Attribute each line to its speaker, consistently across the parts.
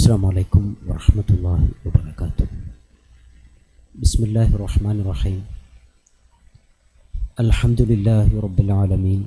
Speaker 1: السلام عليكم ورحمة الله وبركاته بسم الله الرحمن الرحيم الحمد لله رب العالمين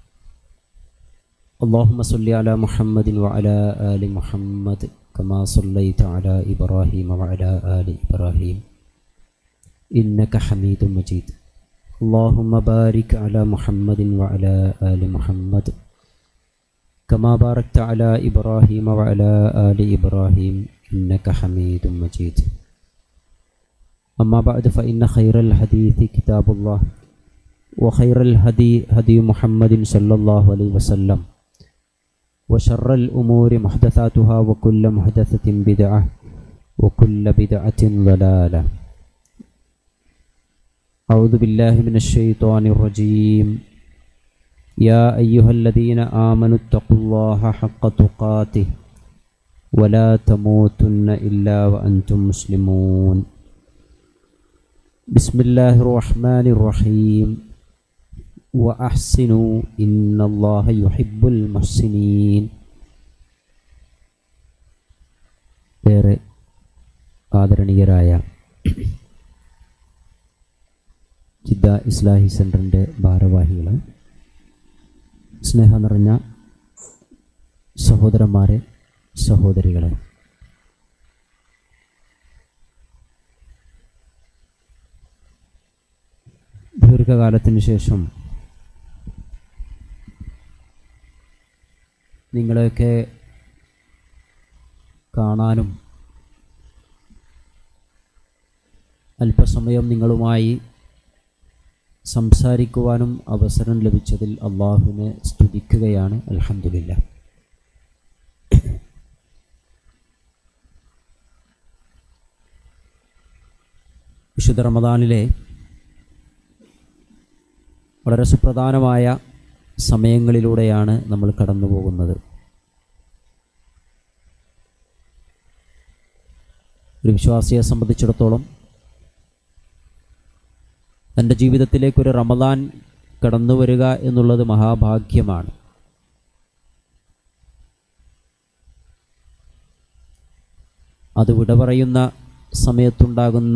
Speaker 1: اللهم صل على محمد وعلى آل محمد كما صليت على إبراهيم وعلى آل إبراهيم إنك حميد مجيد اللهم بارك على محمد وعلى آل محمد كما باركت على إبراهيم وعلى آل إبراهيم إنك حميد مجيد أما بعد فإن خير الحديث كتاب الله وخير الهدي هدي محمد صلى الله عليه وسلم وشر الأمور محدثاتها وكل محدثة بدعة وكل بدعة ضلالة أعوذ بالله من الشيطان الرجيم يا أيها الذين آمنوا اتقوا الله حق تقاته ولا تموتن إلا وأنتم مسلمون بسم الله الرحمن الرحيم وأحسنوا إن الله يحب المحسنين ഏറെ ആദരണീയരായ ജിദ്ദ ഇസ്ലാഹി സെൻറ്ററിൻ്റെ ഭാരവാഹികൾ സ്നേഹം നിറഞ്ഞ സഹോദരന്മാരെ സഹോദരികളെ ദീർഘകാലത്തിന് ശേഷം നിങ്ങളെയൊക്കെ കാണാനും അല്പസമയം നിങ്ങളുമായി സംസാരിക്കുവാനും അവസരം ലഭിച്ചതിൽ അള്ളാഹുവിനെ സ്തുതിക്കുകയാണ് അൽഹംദുലില്ല വിശുദ്ധ റമദാനിലെ വളരെ സുപ്രധാനമായ സമയങ്ങളിലൂടെയാണ് നമ്മൾ കടന്നു പോകുന്നത് ഒരു വിശ്വാസിയെ സംബന്ധിച്ചിടത്തോളം തൻ്റെ ജീവിതത്തിലേക്കൊരു റമദാൻ കടന്നു വരിക എന്നുള്ളത് മഹാഭാഗ്യമാണ് അത് വിട പറയുന്ന സമയത്തുണ്ടാകുന്ന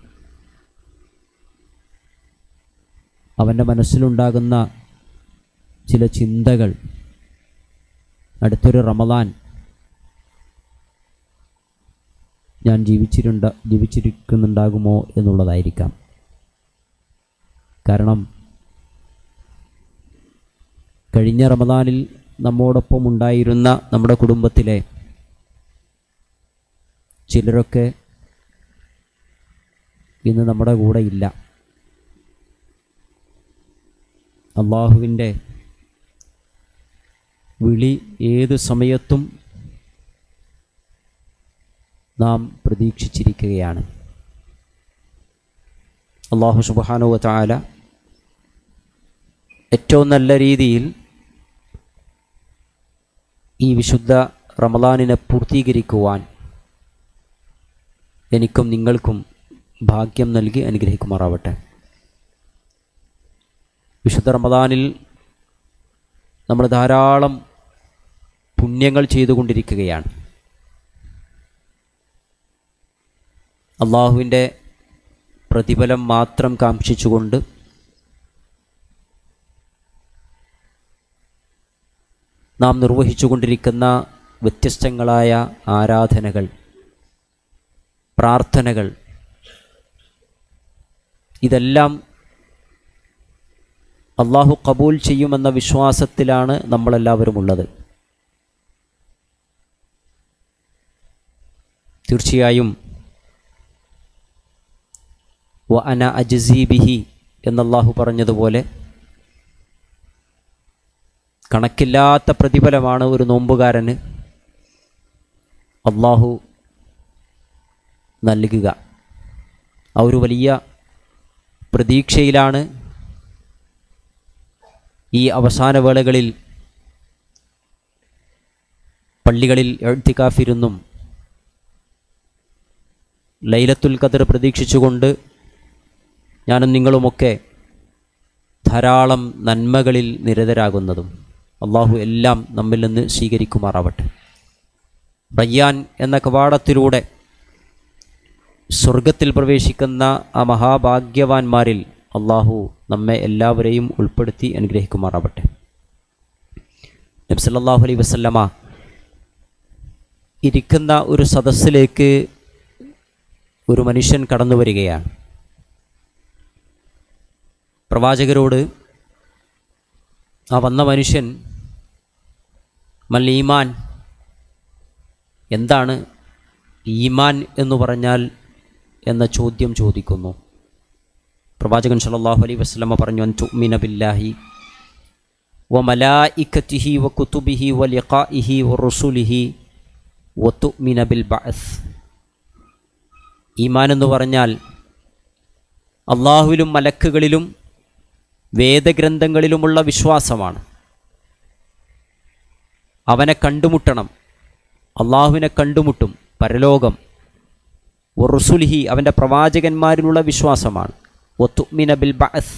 Speaker 1: അവൻ്റെ മനസ്സിലുണ്ടാകുന്ന ചില ചിന്തകൾ അടുത്തൊരു റമദാൻ ഞാൻ ജീവിച്ചിരുണ്ട ജീവിച്ചിരിക്കുന്നുണ്ടാകുമോ എന്നുള്ളതായിരിക്കാം കാരണം കഴിഞ്ഞ റമദാനിൽ നമ്മോടൊപ്പം ഉണ്ടായിരുന്ന നമ്മുടെ കുടുംബത്തിലെ ചിലരൊക്കെ ഇന്ന് നമ്മുടെ കൂടെ ഇല്ല അള്ളാഹുവിൻ്റെ വിളി ഏത് സമയത്തും നാം പ്രതീക്ഷിച്ചിരിക്കുകയാണ് അള്ളാഹു സുബാനുവ ചാല ഏറ്റവും നല്ല രീതിയിൽ ഈ വിശുദ്ധ റമദാനിനെ പൂർത്തീകരിക്കുവാൻ എനിക്കും നിങ്ങൾക്കും ഭാഗ്യം നൽകി അനുഗ്രഹിക്കുമാറാവട്ടെ വിശുദ്ധ റമദാനിൽ നമ്മൾ ധാരാളം പുണ്യങ്ങൾ ചെയ്തുകൊണ്ടിരിക്കുകയാണ് അള്ളാഹുവിൻ്റെ പ്രതിഫലം മാത്രം കാക്ഷിച്ചുകൊണ്ട് നാം നിർവഹിച്ചുകൊണ്ടിരിക്കുന്ന വ്യത്യസ്തങ്ങളായ ആരാധനകൾ പ്രാർത്ഥനകൾ ഇതെല്ലാം അള്ളാഹു കബൂൽ ചെയ്യുമെന്ന വിശ്വാസത്തിലാണ് നമ്മളെല്ലാവരും ഉള്ളത് തീർച്ചയായും വ അന അജസീബിഹി എന്നല്ലാഹു പറഞ്ഞതുപോലെ കണക്കില്ലാത്ത പ്രതിഫലമാണ് ഒരു നോമ്പുകാരന് അള്ളാഹു നൽകുക ആ ഒരു വലിയ പ്രതീക്ഷയിലാണ് ഈ അവസാന വേളകളിൽ പള്ളികളിൽ എഴുത്തിക്കാഫിരുന്നും ലൈലത്തുൽ ഖദർ പ്രതീക്ഷിച്ചുകൊണ്ട് ഞാനും നിങ്ങളുമൊക്കെ ധാരാളം നന്മകളിൽ നിരതരാകുന്നതും അള്ളാഹു എല്ലാം നമ്മിൽ നിന്ന് സ്വീകരിക്കുമാറാവട്ടെ റയ്യാൻ എന്ന കവാടത്തിലൂടെ സ്വർഗത്തിൽ പ്രവേശിക്കുന്ന ആ മഹാഭാഗ്യവാന്മാരിൽ അള്ളാഹു നമ്മെ എല്ലാവരെയും ഉൾപ്പെടുത്തി അനുഗ്രഹിക്കുമാറാവട്ടെ നബ്സല്ലാഹു അലൈ വസല്ലമ ഇരിക്കുന്ന ഒരു സദസ്സിലേക്ക് ഒരു മനുഷ്യൻ കടന്നു വരികയാണ് പ്രവാചകരോട് ആ വന്ന മനുഷ്യൻ മൽ ഈമാൻ എന്താണ് ഈമാൻ എന്ന് പറഞ്ഞാൽ എന്ന ചോദ്യം ചോദിക്കുന്നു പ്രവാചകൻ സല്ലല്ലാഹു അലൈഹി വസല്ലമ പറഞ്ഞു അൻ തുഅ്മിന ബില്ലാഹി വ മലായിക്കത്തിഹി വ കുതുബിഹി വ ലിഖാഇഹി വ റുസുലിഹി വ തുഅ്മിന ബിൽ ബഅസ് ഈമാൻ എന്ന് പറഞ്ഞാൽ അള്ളാഹുവിലും മലക്കുകളിലും വേദഗ്രന്ഥങ്ങളിലുമുള്ള വിശ്വാസമാണ് അവനെ കണ്ടുമുട്ടണം അള്ളാഹുവിനെ കണ്ടുമുട്ടും പരലോകം ഒറുസുലിഹി അവൻ്റെ പ്രവാചകന്മാരിലുള്ള വിശ്വാസമാണ് ഒത്തുമിന ബിൽ ബഅസ്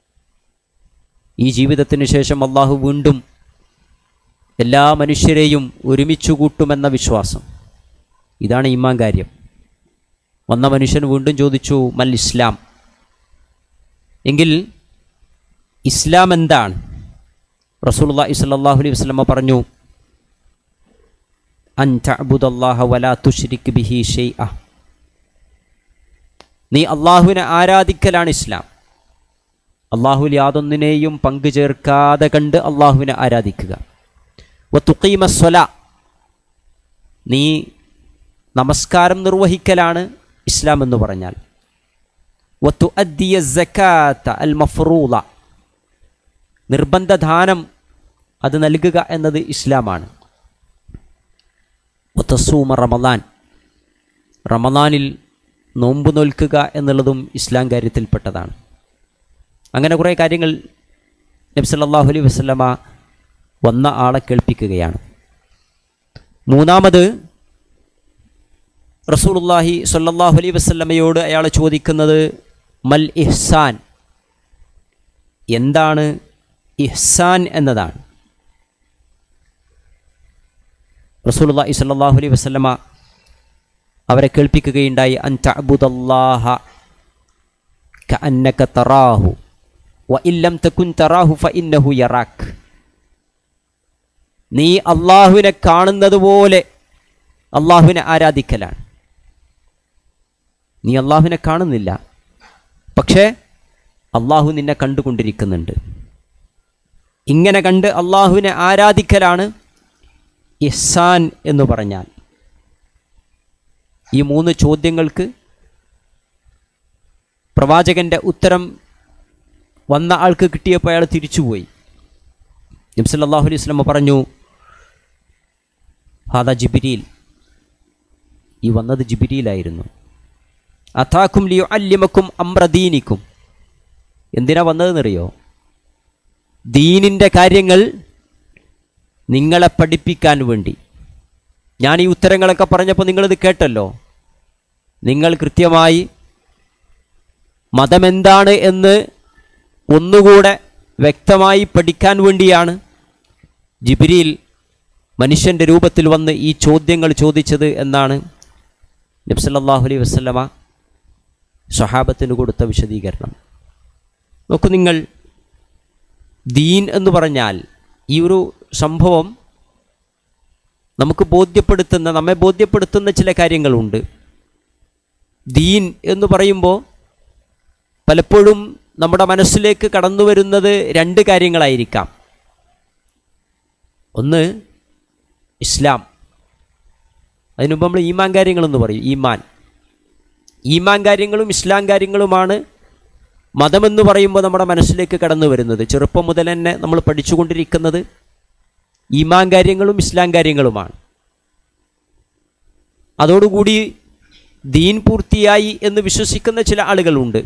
Speaker 1: ഈ ജീവിതത്തിന് ശേഷം അള്ളാഹു വീണ്ടും എല്ലാ മനുഷ്യരെയും ഒരുമിച്ച് കൂട്ടുമെന്ന വിശ്വാസം ഇതാണ് ഈമാൻ കാര്യം വന്ന മനുഷ്യൻ വീണ്ടും ചോദിച്ചു മൽ ഇസ്ലാം എങ്കിൽ ഇസ്ലാം എന്താണ് റസൂലുള്ളാഹി സ്വല്ലല്ലാഹു അലൈഹി വസല്ലമ പറഞ്ഞു അൻ തഅബുദല്ലാഹ വലാ തുശ്രിക് ബിഹി ഷൈഅ നീ അള്ളാഹുവിനെ ആരാധിക്കലാണ് ഇസ്ലാം അള്ളാഹുവിൽ യാതൊന്നിനെയും പങ്കു ചേർക്കാതെ കണ്ട് അള്ളാഹുവിനെ ആരാധിക്കുക വത്തുക്കീമ സ്വല നീ നമസ്കാരം നിർവഹിക്കലാണ് ഇസ്ലാം എന്ന് പറഞ്ഞാൽ വത്തു അദ്ദിയ സക്കാത്ത അൽ മഫറൂല നിർബന്ധ ദാനം അത് നൽകുക എന്നത് ഇസ്ലാമാണ് വത്തസൂമ റമദാൻ റമദാനിൽ നോമ്പ് നോൽക്കുക എന്നുള്ളതും ഇസ്ലാം കാര്യത്തിൽപ്പെട്ടതാണ് അങ്ങനെ കുറേ കാര്യങ്ങൾ നബ്സല്ലാഹു അലൈഹി വസ്ലമ വന്ന ആളെ കേൾപ്പിക്കുകയാണ് മൂന്നാമത് റസൂലുള്ളാഹി സ്വല്ലല്ലാഹു അലൈഹി വസല്ലമയോട് അയാൾ ചോദിക്കുന്നത് മൽ ഇഹ്സാൻ എന്താണ് ഇഹ്സാൻ എന്നതാണ് റസൂലുള്ളാഹി സ്വല്ലല്ലാഹു അലൈഹി വസല്ലമ അവരെ കേൾപ്പിക്കുകയുണ്ടായി അൻ തഅബുദല്ലാഹ കഅന്നക തറാഹു വ ഇല്ലം തകുൻ തറാഹു ഫഇന്നഹു യറാക് നീ അള്ളാഹുവിനെ കാണുന്നത് പോലെ അള്ളാഹുവിനെ ആരാധിക്കലാണ് നീ അള്ളാഹുവിനെ കാണുന്നില്ല പക്ഷേ അള്ളാഹു നിന്നെ കണ്ടുകൊണ്ടിരിക്കുന്നുണ്ട് ഇങ്ങനെ കണ്ട് അള്ളാഹുവിനെ ആരാധിക്കലാണ് ഇഹ്സാൻ എന്ന് പറഞ്ഞാൽ ഈ മൂന്ന് ചോദ്യങ്ങൾക്ക് പ്രവാചകൻ്റെ ഉത്തരം വന്ന ആൾക്ക് കിട്ടിയപ്പോൾ അയാൾ തിരിച്ചുപോയി നബ്സല്ലാഹു അലൈഹി സ്വലമ പറഞ്ഞു ഹാദ ജിബിരിയിൽ ഈ വന്നത് ജിബിരിയിലായിരുന്നു അഥാക്കും ലിയോ അല്യമക്കും അമ്രദീനിക്കും എന്തിനാ വന്നതെന്നറിയോ ദീനിൻ്റെ കാര്യങ്ങൾ നിങ്ങളെ പഠിപ്പിക്കാൻ വേണ്ടി ഞാൻ ഈ ഉത്തരങ്ങളൊക്കെ പറഞ്ഞപ്പോൾ നിങ്ങളിത് കേട്ടല്ലോ നിങ്ങൾ കൃത്യമായി മതമെന്താണ് എന്ന് ഒന്നുകൂടെ വ്യക്തമായി പഠിക്കാൻ വേണ്ടിയാണ് ജിബിരിയിൽ മനുഷ്യൻ്റെ രൂപത്തിൽ വന്ന് ഈ ചോദ്യങ്ങൾ ചോദിച്ചത് എന്നാണ് നബ്സല്ലാഹു അലൈഹി വസ്ലമ സ്വഹാബത്തിന് കൊടുത്ത വിശദീകരണം നോക്കൂ നിങ്ങൾ ദീൻ എന്ന് പറഞ്ഞാൽ ഈ ഒരു സംഭവം നമുക്ക് ബോധ്യപ്പെടുത്തുന്ന നമ്മെ ബോധ്യപ്പെടുത്തുന്ന ചില കാര്യങ്ങളുണ്ട് ദീൻ എന്ന് പറയുമ്പോൾ പലപ്പോഴും നമ്മുടെ മനസ്സിലേക്ക് കടന്നു വരുന്നത് രണ്ട് കാര്യങ്ങളായിരിക്കാം ഒന്ന് ഇസ്ലാം അതിനുമുമ്പ് നമ്മൾ ഈമാൻ കാര്യങ്ങളെന്ന് പറയും ഈമാൻ ഈമാൻ കാര്യങ്ങളും ഇസ്ലാം കാര്യങ്ങളുമാണ് മതമെന്ന് പറയുമ്പോൾ നമ്മുടെ മനസ്സിലേക്ക് കടന്നു വരുന്നത് ചെറുപ്പം മുതൽ തന്നെ നമ്മൾ പഠിച്ചുകൊണ്ടിരിക്കുന്നത് ഈമാൻ കാര്യങ്ങളും ഇസ്ലാം കാര്യങ്ങളുമാണ് അതോടുകൂടി ദീൻ പൂർത്തിയായി എന്ന് വിശ്വസിക്കുന്ന ചില ആളുകളുണ്ട്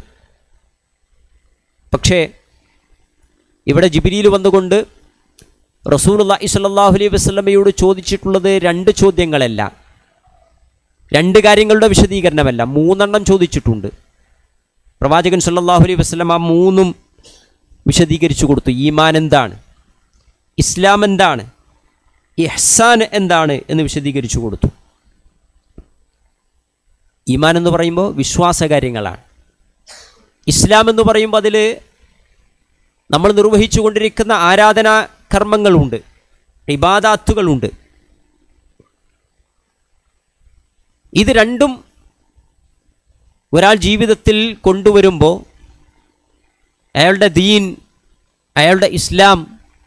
Speaker 1: പക്ഷേ ഇവിടെ ജിബിരിയിൽ വന്നുകൊണ്ട് റസൂലുള്ളാഹി സ്വല്ലല്ലാഹു അലൈഹി വസല്ലമയോട് ചോദിച്ചിട്ടുള്ളത് രണ്ട് ചോദ്യങ്ങളല്ല രണ്ട് കാര്യങ്ങളുടെ വിശദീകരണമല്ല മൂന്നെണ്ണം ചോദിച്ചിട്ടുണ്ട് പ്രവാചകൻ സല്ലല്ലാഹു അലൈഹി വസല്ലം ആ മൂന്നും വിശദീകരിച്ചു കൊടുത്തു ഈമാൻ എന്താണ് ഇസ്ലാം എന്താണ്
Speaker 2: ഇഹ്സാൻ എന്താണ് എന്ന് വിശദീകരിച്ചു കൊടുത്തു ഈമാൻ എന്ന് പറയുമ്പോൾ വിശ്വാസകാര്യങ്ങളാണ് ഇസ്ലാം എന്ന് പറയുമ്പോൾ അതിൽ നമ്മൾ നിർവഹിച്ചു കൊണ്ടിരിക്കുന്ന ആരാധനാ കർമ്മങ്ങളുണ്ട് ഇബാദാത്തുകളുണ്ട് ഇത് രണ്ടും ഒരാൾ ജീവിതത്തിൽ കൊണ്ടുവരുമ്പോൾ അയാളുടെ ദീൻ അയാളുടെ ഇസ്ലാം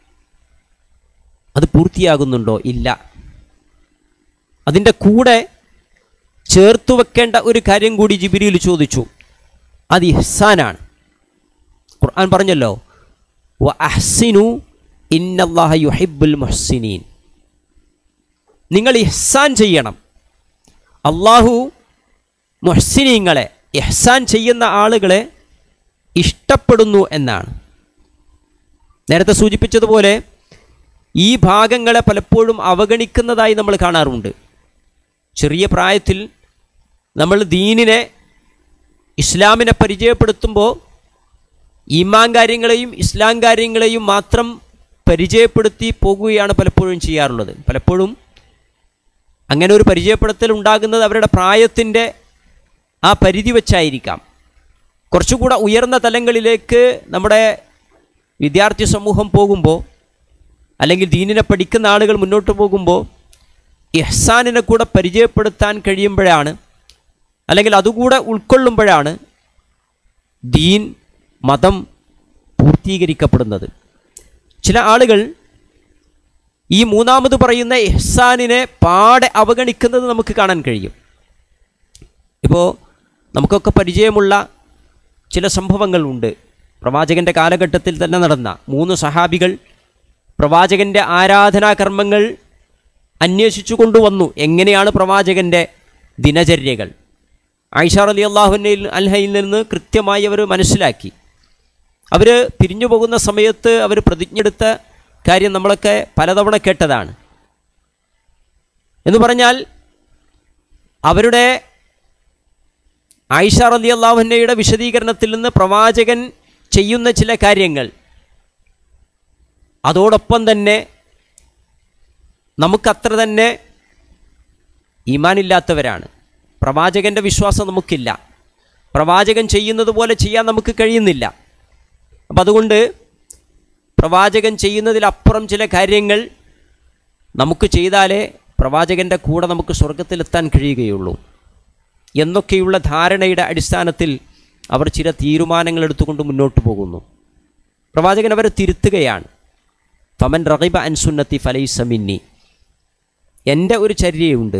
Speaker 2: അത് പൂർത്തിയാകുന്നുണ്ടോ ഇല്ല അതിൻ്റെ കൂടെ ചേർത്തു വെക്കേണ്ട ഒരു കാര്യം കൂടി ജിബിരിയിൽ ചോദിച്ചു അത് ഇഹ്സാനാണ് ഖുർആൻ പറഞ്ഞല്ലോ വ അഹ്സിനു ഇന്നല്ലാഹ യുഹിബ്ബുൽ മുഹ്സിനീൻ നിങ്ങൾ ഇഹ്സാൻ ചെയ്യണം അള്ളാഹു മുഹ്സിനീങ്ങളെ ഇഹ്സാൻ ചെയ്യുന്ന ആളുകളെ ഇഷ്ടപ്പെടുന്നു എന്നാണ് നേരത്തെ സൂചിപ്പിച്ചതുപോലെ ഈ ഭാഗങ്ങളെ പലപ്പോഴും അവഗണിക്കുന്നതായി നമ്മൾ കാണാറുണ്ട് ചെറിയ പ്രായത്തിൽ നമ്മൾ ദീനിനെ ഇസ്ലാമിനെ പരിചയപ്പെടുത്തുമ്പോൾ ഈമാൻ കാര്യങ്ങളെയും ഇസ്ലാം കാര്യങ്ങളെയും മാത്രം പരിചയപ്പെടുത്തി പോകുകയാണ് പലപ്പോഴും ചെയ്യാറുള്ളത് പലപ്പോഴും അങ്ങനെ ഒരു പരിചയപ്പെടുത്തൽ ഉണ്ടാകുന്നത് അവരുടെ പ്രായത്തിൻ്റെ ആ പരിധി വെച്ചായിരിക്കാം കുറച്ചുകൂടെ ഉയർന്ന തലങ്ങളിലേക്ക് നമ്മുടെ വിദ്യാർത്ഥി സമൂഹം പോകുമ്പോൾ അല്ലെങ്കിൽ ദീനിനെ പഠിക്കുന്ന ആളുകൾ മുന്നോട്ട് പോകുമ്പോൾ ഇഹ്സാനിനെ കൂടെ പരിചയപ്പെടുത്താൻ കഴിയുമ്പോഴാണ് അല്ലെങ്കിൽ അതുകൂടെ ഉൾക്കൊള്ളുമ്പോഴാണ് ദീൻ മതം പൂർത്തീകരിക്കപ്പെടുന്നത് ചില ആളുകൾ ഈ മൂന്നാമത് പറയുന്ന ഇഹ്സാനിനെ പാടെ അവഗണിക്കുന്നത് നമുക്ക് കാണാൻ കഴിയും ഇപ്പോൾ നമുക്കൊക്കെ പരിചയമുള്ള ചില സംഭവങ്ങളുണ്ട് പ്രവാചകൻ്റെ കാലഘട്ടത്തിൽ തന്നെ നടന്ന മൂന്ന് സഹാബികൾ പ്രവാചകൻ്റെ ആരാധനാകർമ്മങ്ങൾ അന്വേഷിച്ചു കൊണ്ടുവന്നു എങ്ങനെയാണ് പ്രവാചകൻ്റെ ദിനചര്യകൾ ആയിഷാർ അലി അള്ളാഹുനയിൽ അൽഹയിൽ നിന്ന് കൃത്യമായി അവർ മനസ്സിലാക്കി അവർ പിരിഞ്ഞു പോകുന്ന സമയത്ത് അവർ പ്രതിജ്ഞെടുത്ത കാര്യം നമ്മളൊക്കെ പലതവണ കേട്ടതാണ് എന്ന് പറഞ്ഞാൽ അവരുടെ ആയിഷ റലി അള്ളാഹുന്നയുടെ വിശദീകരണത്തിൽ നിന്ന് പ്രവാചകൻ ചെയ്യുന്ന ചില കാര്യങ്ങൾ അതോടൊപ്പം തന്നെ നമുക്കത്ര തന്നെ ഈമാനില്ലാത്തവരാണ് പ്രവാചകൻ്റെ വിശ്വാസം നമുക്കില്ല പ്രവാചകൻ ചെയ്യുന്നത് പോലെ ചെയ്യാൻ നമുക്ക് കഴിയുന്നില്ല അപ്പം അതുകൊണ്ട് പ്രവാചകൻ ചെയ്യുന്നതിലപ്പുറം ചില കാര്യങ്ങൾ നമുക്ക് ചെയ്താലേ പ്രവാചകൻ്റെ കൂടെ നമുക്ക് സ്വർഗത്തിലെത്താൻ കഴിയുകയുള്ളൂ എന്നൊക്കെയുള്ള ധാരണയുടെ അടിസ്ഥാനത്തിൽ അവർ ചില തീരുമാനങ്ങൾ എടുത്തുകൊണ്ട് മുന്നോട്ട് പോകുന്നു പ്രവാചകൻ അവരെ തിരുത്തുകയാണ് ഫമൻ റഹിബ അൻസുന്നത്തി ഫലൈസ മിന്നി എൻ്റെ ഒരു ചര്യയുണ്ട്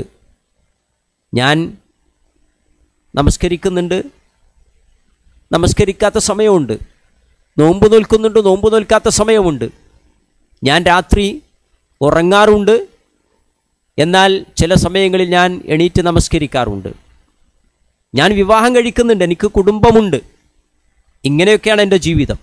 Speaker 2: ഞാൻ നമസ്കരിക്കുന്നുണ്ട് നമസ്കരിക്കാത്ത സമയമുണ്ട് നോമ്പ് നോൽക്കുന്നുണ്ട് നോമ്പ് നോൽക്കാത്ത സമയമുണ്ട് ഞാൻ രാത്രി ഉറങ്ങാറുണ്ട് എന്നാൽ ചില സമയങ്ങളിൽ ഞാൻ എണീറ്റ് നമസ്കരിക്കാറുണ്ട് ഞാൻ വിവാഹം കഴിക്കുന്നുണ്ട് എനിക്ക് കുടുംബമുണ്ട് ഇങ്ങനെയൊക്കെയാണ് എൻ്റെ ജീവിതം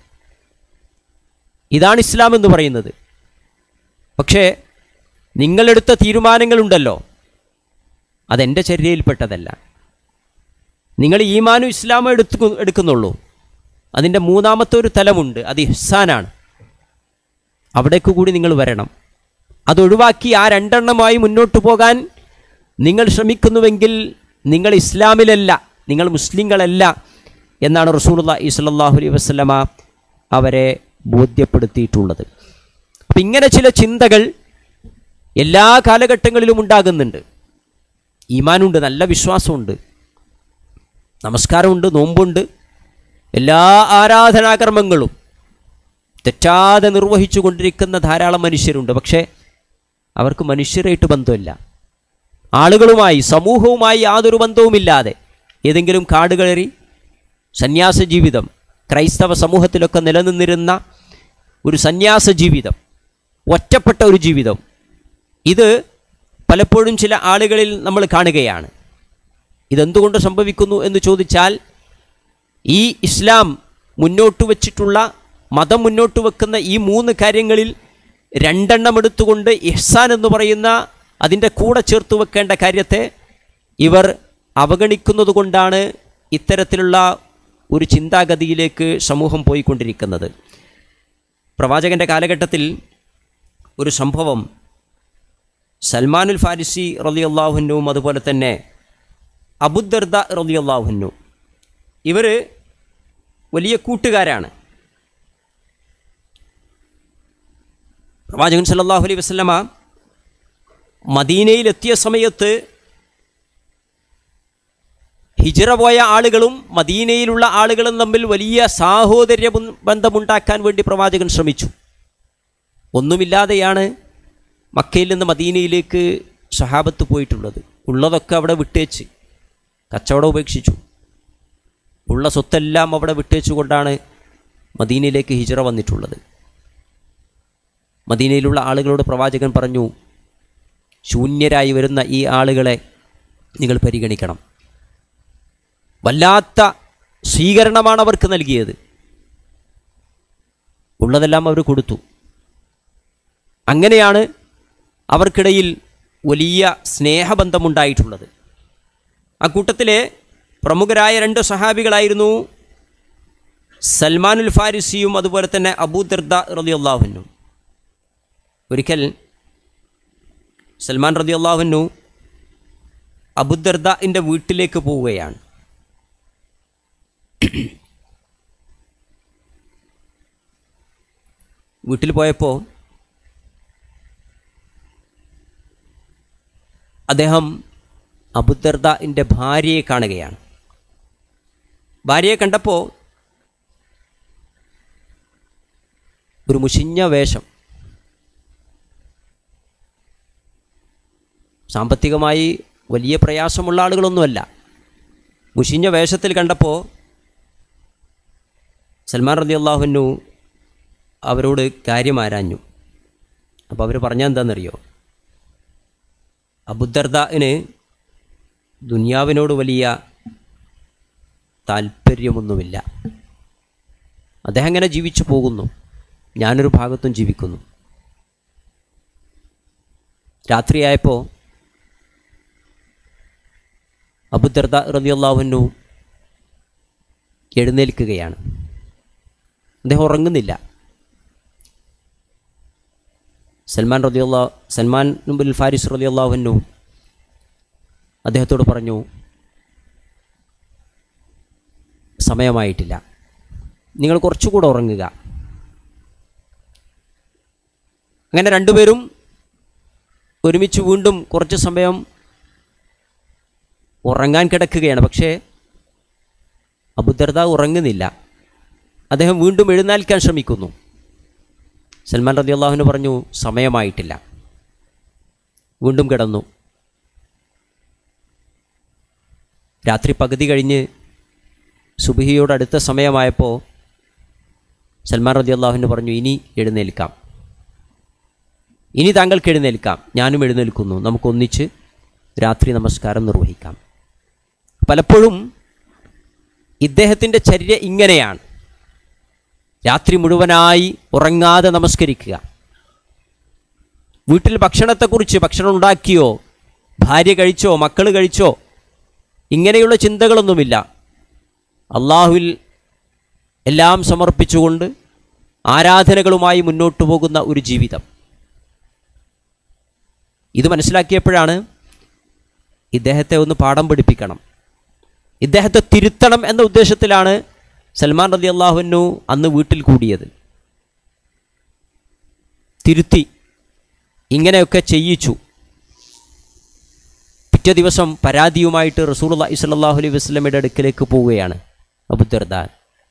Speaker 2: ഇതാണ് ഇസ്ലാം എന്ന് പറയുന്നത് പക്ഷേ നിങ്ങളെടുത്ത തീരുമാനങ്ങളുണ്ടല്ലോ അതെൻ്റെ ചര്യയിൽപ്പെട്ടതല്ല നിങ്ങൾ ഈമാനും ഇസ്ലാമും എടുത്തു എടുക്കുന്നുള്ളൂ അതിൻ്റെ മൂന്നാമത്തെ ഒരു തലമുണ്ട് അത് ഇഹ്സാനാണ് അവിടേക്ക് കൂടി നിങ്ങൾ വരണം അതൊഴിവാക്കി ആ രണ്ടെണ്ണമായി മുന്നോട്ട് പോകാൻ നിങ്ങൾ ശ്രമിക്കുന്നുവെങ്കിൽ നിങ്ങൾ ഇസ്ലാമിലല്ല നിങ്ങൾ മുസ്ലിങ്ങളല്ല എന്നാണ് റസൂലുള്ള ഇസ്ലാഹു അലൈഹി വസ്ലമ അവരെ ബോധ്യപ്പെടുത്തിയിട്ടുള്ളത് അപ്പം ഇങ്ങനെ ചില ചിന്തകൾ എല്ലാ കാലഘട്ടങ്ങളിലും ഉണ്ടാകുന്നുണ്ട് ഈമാനുണ്ട് നല്ല വിശ്വാസമുണ്ട് നമസ്കാരമുണ്ട് നോമ്പുണ്ട് എല്ലാ ആരാധനാകർമ്മങ്ങളും തെറ്റാതെ നിർവഹിച്ചു കൊണ്ടിരിക്കുന്ന ധാരാളം മനുഷ്യരുണ്ട് പക്ഷേ അവർക്ക് മനുഷ്യരായിട്ട് ബന്ധമില്ല ആളുകളുമായി സമൂഹവുമായി യാതൊരു ബന്ധവുമില്ലാതെ ഏതെങ്കിലും കാടുകളേറി സന്യാസ ജീവിതം ക്രൈസ്തവ സമൂഹത്തിലൊക്കെ നിലനിന്നിരുന്ന ഒരു സന്യാസ ജീവിതം ഒറ്റപ്പെട്ട ഒരു ജീവിതം ഇത് പലപ്പോഴും ചില ആളുകളിൽ നമ്മൾ കാണുകയാണ് ഇതെന്തുകൊണ്ട് സംഭവിക്കുന്നു എന്ന് ചോദിച്ചാൽ ഈ ഇസ്ലാം മുന്നോട്ട് വച്ചിട്ടുള്ള മതം മുന്നോട്ട് വെക്കുന്ന ഈ മൂന്ന് കാര്യങ്ങളിൽ രണ്ടെണ്ണം എടുത്തുകൊണ്ട് ഇഹ്സാൻ എന്ന് പറയുന്ന അതിൻ്റെ കൂടെ ചേർത്ത് വെക്കേണ്ട കാര്യത്തെ ഇവർ അവഗണിക്കുന്നത് കൊണ്ടാണ് ഇത്തരത്തിലുള്ള ഒരു ചിന്താഗതിയിലേക്ക് സമൂഹം പോയിക്കൊണ്ടിരിക്കുന്നത് പ്രവാചകൻ്റെ കാലഘട്ടത്തിൽ ഒരു സംഭവം സൽമാനുൽ ഫാരിസി റലിയല്ലാഹുനും അതുപോലെ തന്നെ അബുദർദ റലിയല്ലാഹുന്നു ഇവർ വലിയ കൂട്ടുകാരാണ് പ്രവാചകൻ സല്ലല്ലാഹു അലൈഹി വസല്ലമ മദീനയിലെത്തിയ സമയത്ത് ഹിജറ പോയ ആളുകളും മദീനയിലുള്ള ആളുകളും തമ്മിൽ വലിയ സാഹോദര്യ ബന്ധ- ബന്ധമുണ്ടാക്കാൻ വേണ്ടി പ്രവാചകൻ ശ്രമിച്ചു ഒന്നുമില്ലാതെയാണ് മക്കയിൽ നിന്ന് മദീനയിലേക്ക് സഹാബത്ത് പോയിട്ടുള്ളത് ഉള്ളതൊക്കെ അവിടെ വിട്ടേച്ച് കച്ചവടം ഉപേക്ഷിച്ചു ഉള്ള സ്വത്തെല്ലാം അവിടെ വിട്ടേച്ചുകൊണ്ടാണ് മദീനയിലേക്ക് ഹിജറ വന്നിട്ടുള്ളത് മദീനയിലുള്ള ആളുകളോട് പ്രവാചകൻ പറഞ്ഞു ശൂന്യരായി വരുന്ന ഈ ആളുകളെ നിങ്ങൾ പരിഗണിക്കണം വല്ലാത്ത സ്വീകരണമാണ് അവർക്ക് നൽകിയത് ഉള്ളതെല്ലാം അവർ കൊടുത്തു അങ്ങനെയാണ് അവർക്കിടയിൽ വലിയ സ്നേഹബന്ധമുണ്ടായിട്ടുള്ളത് ആ കൂട്ടത്തിലെ പ്രമുഖരായ രണ്ട് സഹാബികളായിരുന്നു സൽമാനുൽ ഫാരിസിയും അതുപോലെ തന്നെ അബൂദർദ റലിയല്ലാഹുനും ഒരിക്കൽ സൽമാൻ റലിയല്ലാഹുനു അബുദർദൻ്റെ വീട്ടിലേക്ക് പോവുകയാണ് വീട്ടിൽ പോയപ്പോൾ അദ്ദേഹം അബുദർദൻ്റെ ഭാര്യയെ കാണുകയാണ് ഭാര്യയെ കണ്ടപ്പോൾ ഒരു മുഷിഞ്ഞ വേഷം സാമ്പത്തികമായി വലിയ പ്രയാസമുള്ള ആളുകളൊന്നുമല്ല മുഷിഞ്ഞ വേഷത്തിൽ കണ്ടപ്പോൾ സൽമാൻ റതി അള്ളാഹുനു അവരോട് കാര്യം ആരാഞ്ഞു അപ്പോൾ അവർ പറഞ്ഞാൽ എന്താണെന്നറിയോ അബുദർദാന് ദുനിയാവിനോട് വലിയ താല്പര്യമൊന്നുമില്ല അദ്ദേഹം അങ്ങനെ ജീവിച്ചു പോകുന്നു ഞാനൊരു ഭാഗത്തും ജീവിക്കുന്നു രാത്രിയായപ്പോൾ അബുദർദ റലിയല്ലാഹുനു എഴുന്നേൽക്കുകയാണ് അദ്ദേഹം ഉറങ്ങുന്നില്ല സൽമാൻ റലിയുള്ള സൽമാൻ നുബുൽ ഫാരിസ് റലിയല്ലാഹുനു അദ്ദേഹത്തോട് പറഞ്ഞു സമയമായിട്ടില്ല നിങ്ങൾ കുറച്ചുകൂടെ ഉറങ്ങുക അങ്ങനെ രണ്ടുപേരും ഒരുമിച്ച് വീണ്ടും കുറച്ച് സമയം ഉറങ്ങാൻ കിടക്കുകയാണ് പക്ഷേ അബുദർദ ഉറങ്ങുന്നില്ല അദ്ദേഹം വീണ്ടും എഴുന്നേൽക്കാൻ ശ്രമിക്കുന്നു സൽമാൻ റതി അള്ളാഹുവിന് പറഞ്ഞു സമയമായിട്ടില്ല വീണ്ടും കിടന്നു രാത്രി പകുതി കഴിഞ്ഞ് സുബിഹിയോട് അടുത്ത സമയമായപ്പോൾ സൽമാൻ റതി അള്ളാഹുവിന് പറഞ്ഞു ഇനി എഴുന്നേൽക്കാം ഇനി താങ്കൾക്ക് എഴുന്നേൽക്കാം ഞാനും എഴുന്നേൽക്കുന്നു നമുക്കൊന്നിച്ച് രാത്രി നമസ്കാരം നിർവഹിക്കാം പലപ്പോഴും ഇദ്ദേഹത്തിൻ്റെ ചര്യ ഇങ്ങനെയാണ് രാത്രി മുഴുവനായി ഉറങ്ങാതെ നമസ്കരിക്കുക വീട്ടിൽ ഭക്ഷണത്തെക്കുറിച്ച് ഭക്ഷണം ഉണ്ടാക്കിയോ ഭാര്യ കഴിച്ചോ മക്കൾ കഴിച്ചോ ഇങ്ങനെയുള്ള ചിന്തകളൊന്നുമില്ല അള്ളാഹുവിൽ എല്ലാം സമർപ്പിച്ചുകൊണ്ട് ആരാധനകളുമായി മുന്നോട്ടു പോകുന്ന ഒരു ജീവിതം ഇത് മനസ്സിലാക്കിയപ്പോഴാണ് ഇദ്ദേഹത്തെ ഒന്ന് പാഠം പഠിപ്പിക്കണം ഇദ്ദേഹത്തെ തിരുത്തണം എന്ന ഉദ്ദേശത്തിലാണ് സൽമാൻ റതി അള്ളാഹുനു അന്ന് വീട്ടിൽ കൂടിയത് തിരുത്തി ഇങ്ങനെയൊക്കെ ചെയ്യിച്ചു പിറ്റേ ദിവസം പരാതിയുമായിട്ട് റസൂൽ അള്ളഹി സ്വല്ലാഹു അലൈഹി വസ്ലമയുടെ അടുക്കലേക്ക് പോവുകയാണ് അബുദർദാൻ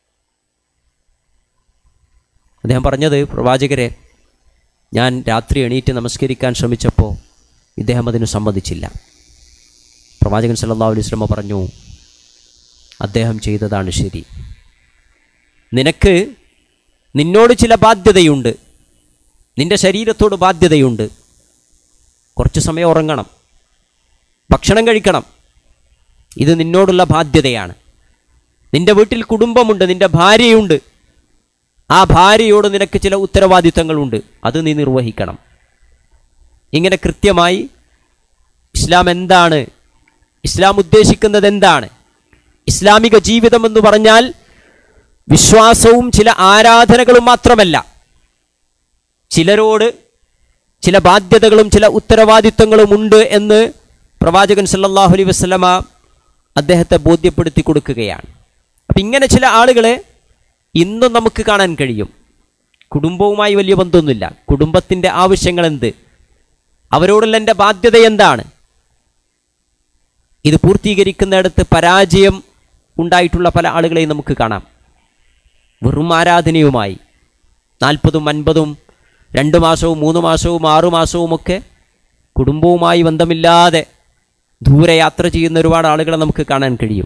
Speaker 2: അദ്ദേഹം പറഞ്ഞത് പ്രവാചകരെ ഞാൻ രാത്രി എണീറ്റ് നമസ്കരിക്കാൻ ശ്രമിച്ചപ്പോൾ ഇദ്ദേഹം അതിന് സമ്മതിച്ചില്ല പ്രവാചകൻ സല്ലല്ലാഹു അലൈഹി വസല്ലമ പറഞ്ഞു അദ്ദേഹം ചെയ്തതാണ് ശരി നിനക്ക് നിന്നോട് ചില ബാധ്യതയുണ്ട് നിന്റെ ശരീരത്തോട് ബാധ്യതയുണ്ട് കുറച്ച് സമയം ഉറങ്ങണം ഭക്ഷണം കഴിക്കണം ഇത് നിന്നോടുള്ള ബാധ്യതയാണ് നിന്റെ വീട്ടിൽ കുടുംബമുണ്ട് നിന്റെ ഭാര്യയുണ്ട് ആ ഭാര്യയോട് നിനക്ക് ചില ഉത്തരവാദിത്തങ്ങളുണ്ട് അത് നീ നിർവഹിക്കണം ഇങ്ങനെ കൃത്യമായി ഇസ്ലാം എന്താണ് ഇസ്ലാം ഉദ്ദേശിക്കുന്നത് എന്താണ് ഇസ്ലാമിക ജീവിതം എന്ന് പറഞ്ഞാൽ വിശ്വാസവും ചില ആരാധനകളും മാത്രമല്ല ചിലരോട് ചില ബാധ്യതകളും ചില ഉത്തരവാദിത്വങ്ങളും ഉണ്ട് എന്ന് പ്രവാചകൻ സല്ലല്ലാഹു അലൈഹി വസല്ലമ അദ്ദേഹത്തെ ബോധ്യപ്പെടുത്തി കൊടുക്കുകയാണ് അപ്പം ഇങ്ങനെ ചില ആളുകളെ ഇന്നും നമുക്ക് കാണാൻ കഴിയും കുടുംബവുമായി വലിയ ബന്ധമൊന്നുമില്ല കുടുംബത്തിൻ്റെ ആവശ്യങ്ങൾ എന്ത് അവരോടുള്ള എൻ്റെ ബാധ്യത എന്താണ് ഇത് പൂർത്തീകരിക്കുന്നിടത്ത് പരാജയം ഉണ്ടായിട്ടുള്ള പല ആളുകളെയും നമുക്ക് കാണാം വെറും ആരാധനയുമായി നാൽപ്പതും അൻപതും രണ്ട് മാസവും മൂന്ന് മാസവും ആറു മാസവും ഒക്കെ കുടുംബവുമായി ബന്ധമില്ലാതെ ദൂരെ യാത്ര ചെയ്യുന്ന ഒരുപാട് ആളുകളെ നമുക്ക് കാണാൻ കഴിയും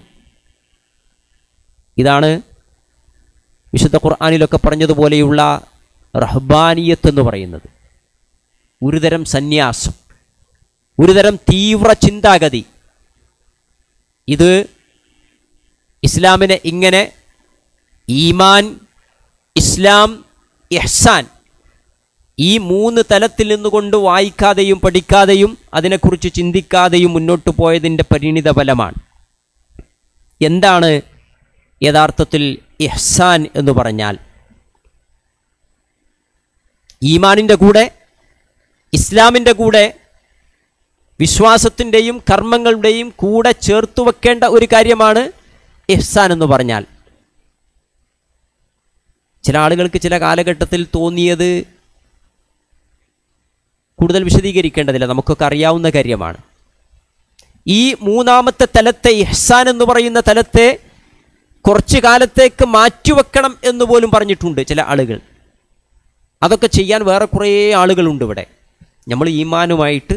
Speaker 2: ഇതാണ് വിശുദ്ധ ഖുർആാനിലൊക്കെ പറഞ്ഞതുപോലെയുള്ള റഹ്ബാനിയത്ത് എന്ന് പറയുന്നത് ഒരുതരം സന്യാസം ഒരുതരം തീവ്ര ചിന്താഗതി ഇത് ഇസ്ലാമിനെ ഇങ്ങനെ ഈമാൻ ഇസ്ലാം ഇഹ്സാൻ ഈ മൂന്ന് തലത്തിൽ നിന്നുകൊണ്ട് വായിക്കാതെയും പഠിക്കാതെയും അതിനെക്കുറിച്ച് ചിന്തിക്കാതെയും മുന്നോട്ട് പോയതിൻ്റെ പരിണിത ഫലമാണ് എന്താണ് യഥാർത്ഥത്തിൽ ഇഹ്സാൻ എന്ന് പറഞ്ഞാൽ ഈമാനിൻ്റെ കൂടെ ഇസ്ലാമിൻ്റെ കൂടെ വിശ്വാസത്തിൻ്റെയും കർമ്മങ്ങളുടെയും കൂടെ ചേർത്തു വെക്കേണ്ട ഒരു കാര്യമാണ് ഇഹ്സാൻ എന്ന് പറഞ്ഞാൽ ചില ആളുകൾക്ക് ചില കാലഘട്ടത്തിൽ തോന്നിയത് കൂടുതൽ വിശദീകരിക്കേണ്ടതില്ല നമുക്കൊക്കെ അറിയാവുന്ന കാര്യമാണ് ഈ മൂന്നാമത്തെ തലത്തെ ഇഹ്സാൻ എന്ന് പറയുന്ന തലത്തെ കുറച്ചു കാലത്തേക്ക് മാറ്റിവെക്കണം എന്ന് പോലും പറഞ്ഞിട്ടുണ്ട് ചില ആളുകൾ അതൊക്കെ ചെയ്യാൻ വേറെ കുറേ ആളുകളുണ്ട് ഇവിടെ നമ്മൾ ഈമാനുമായിട്ട്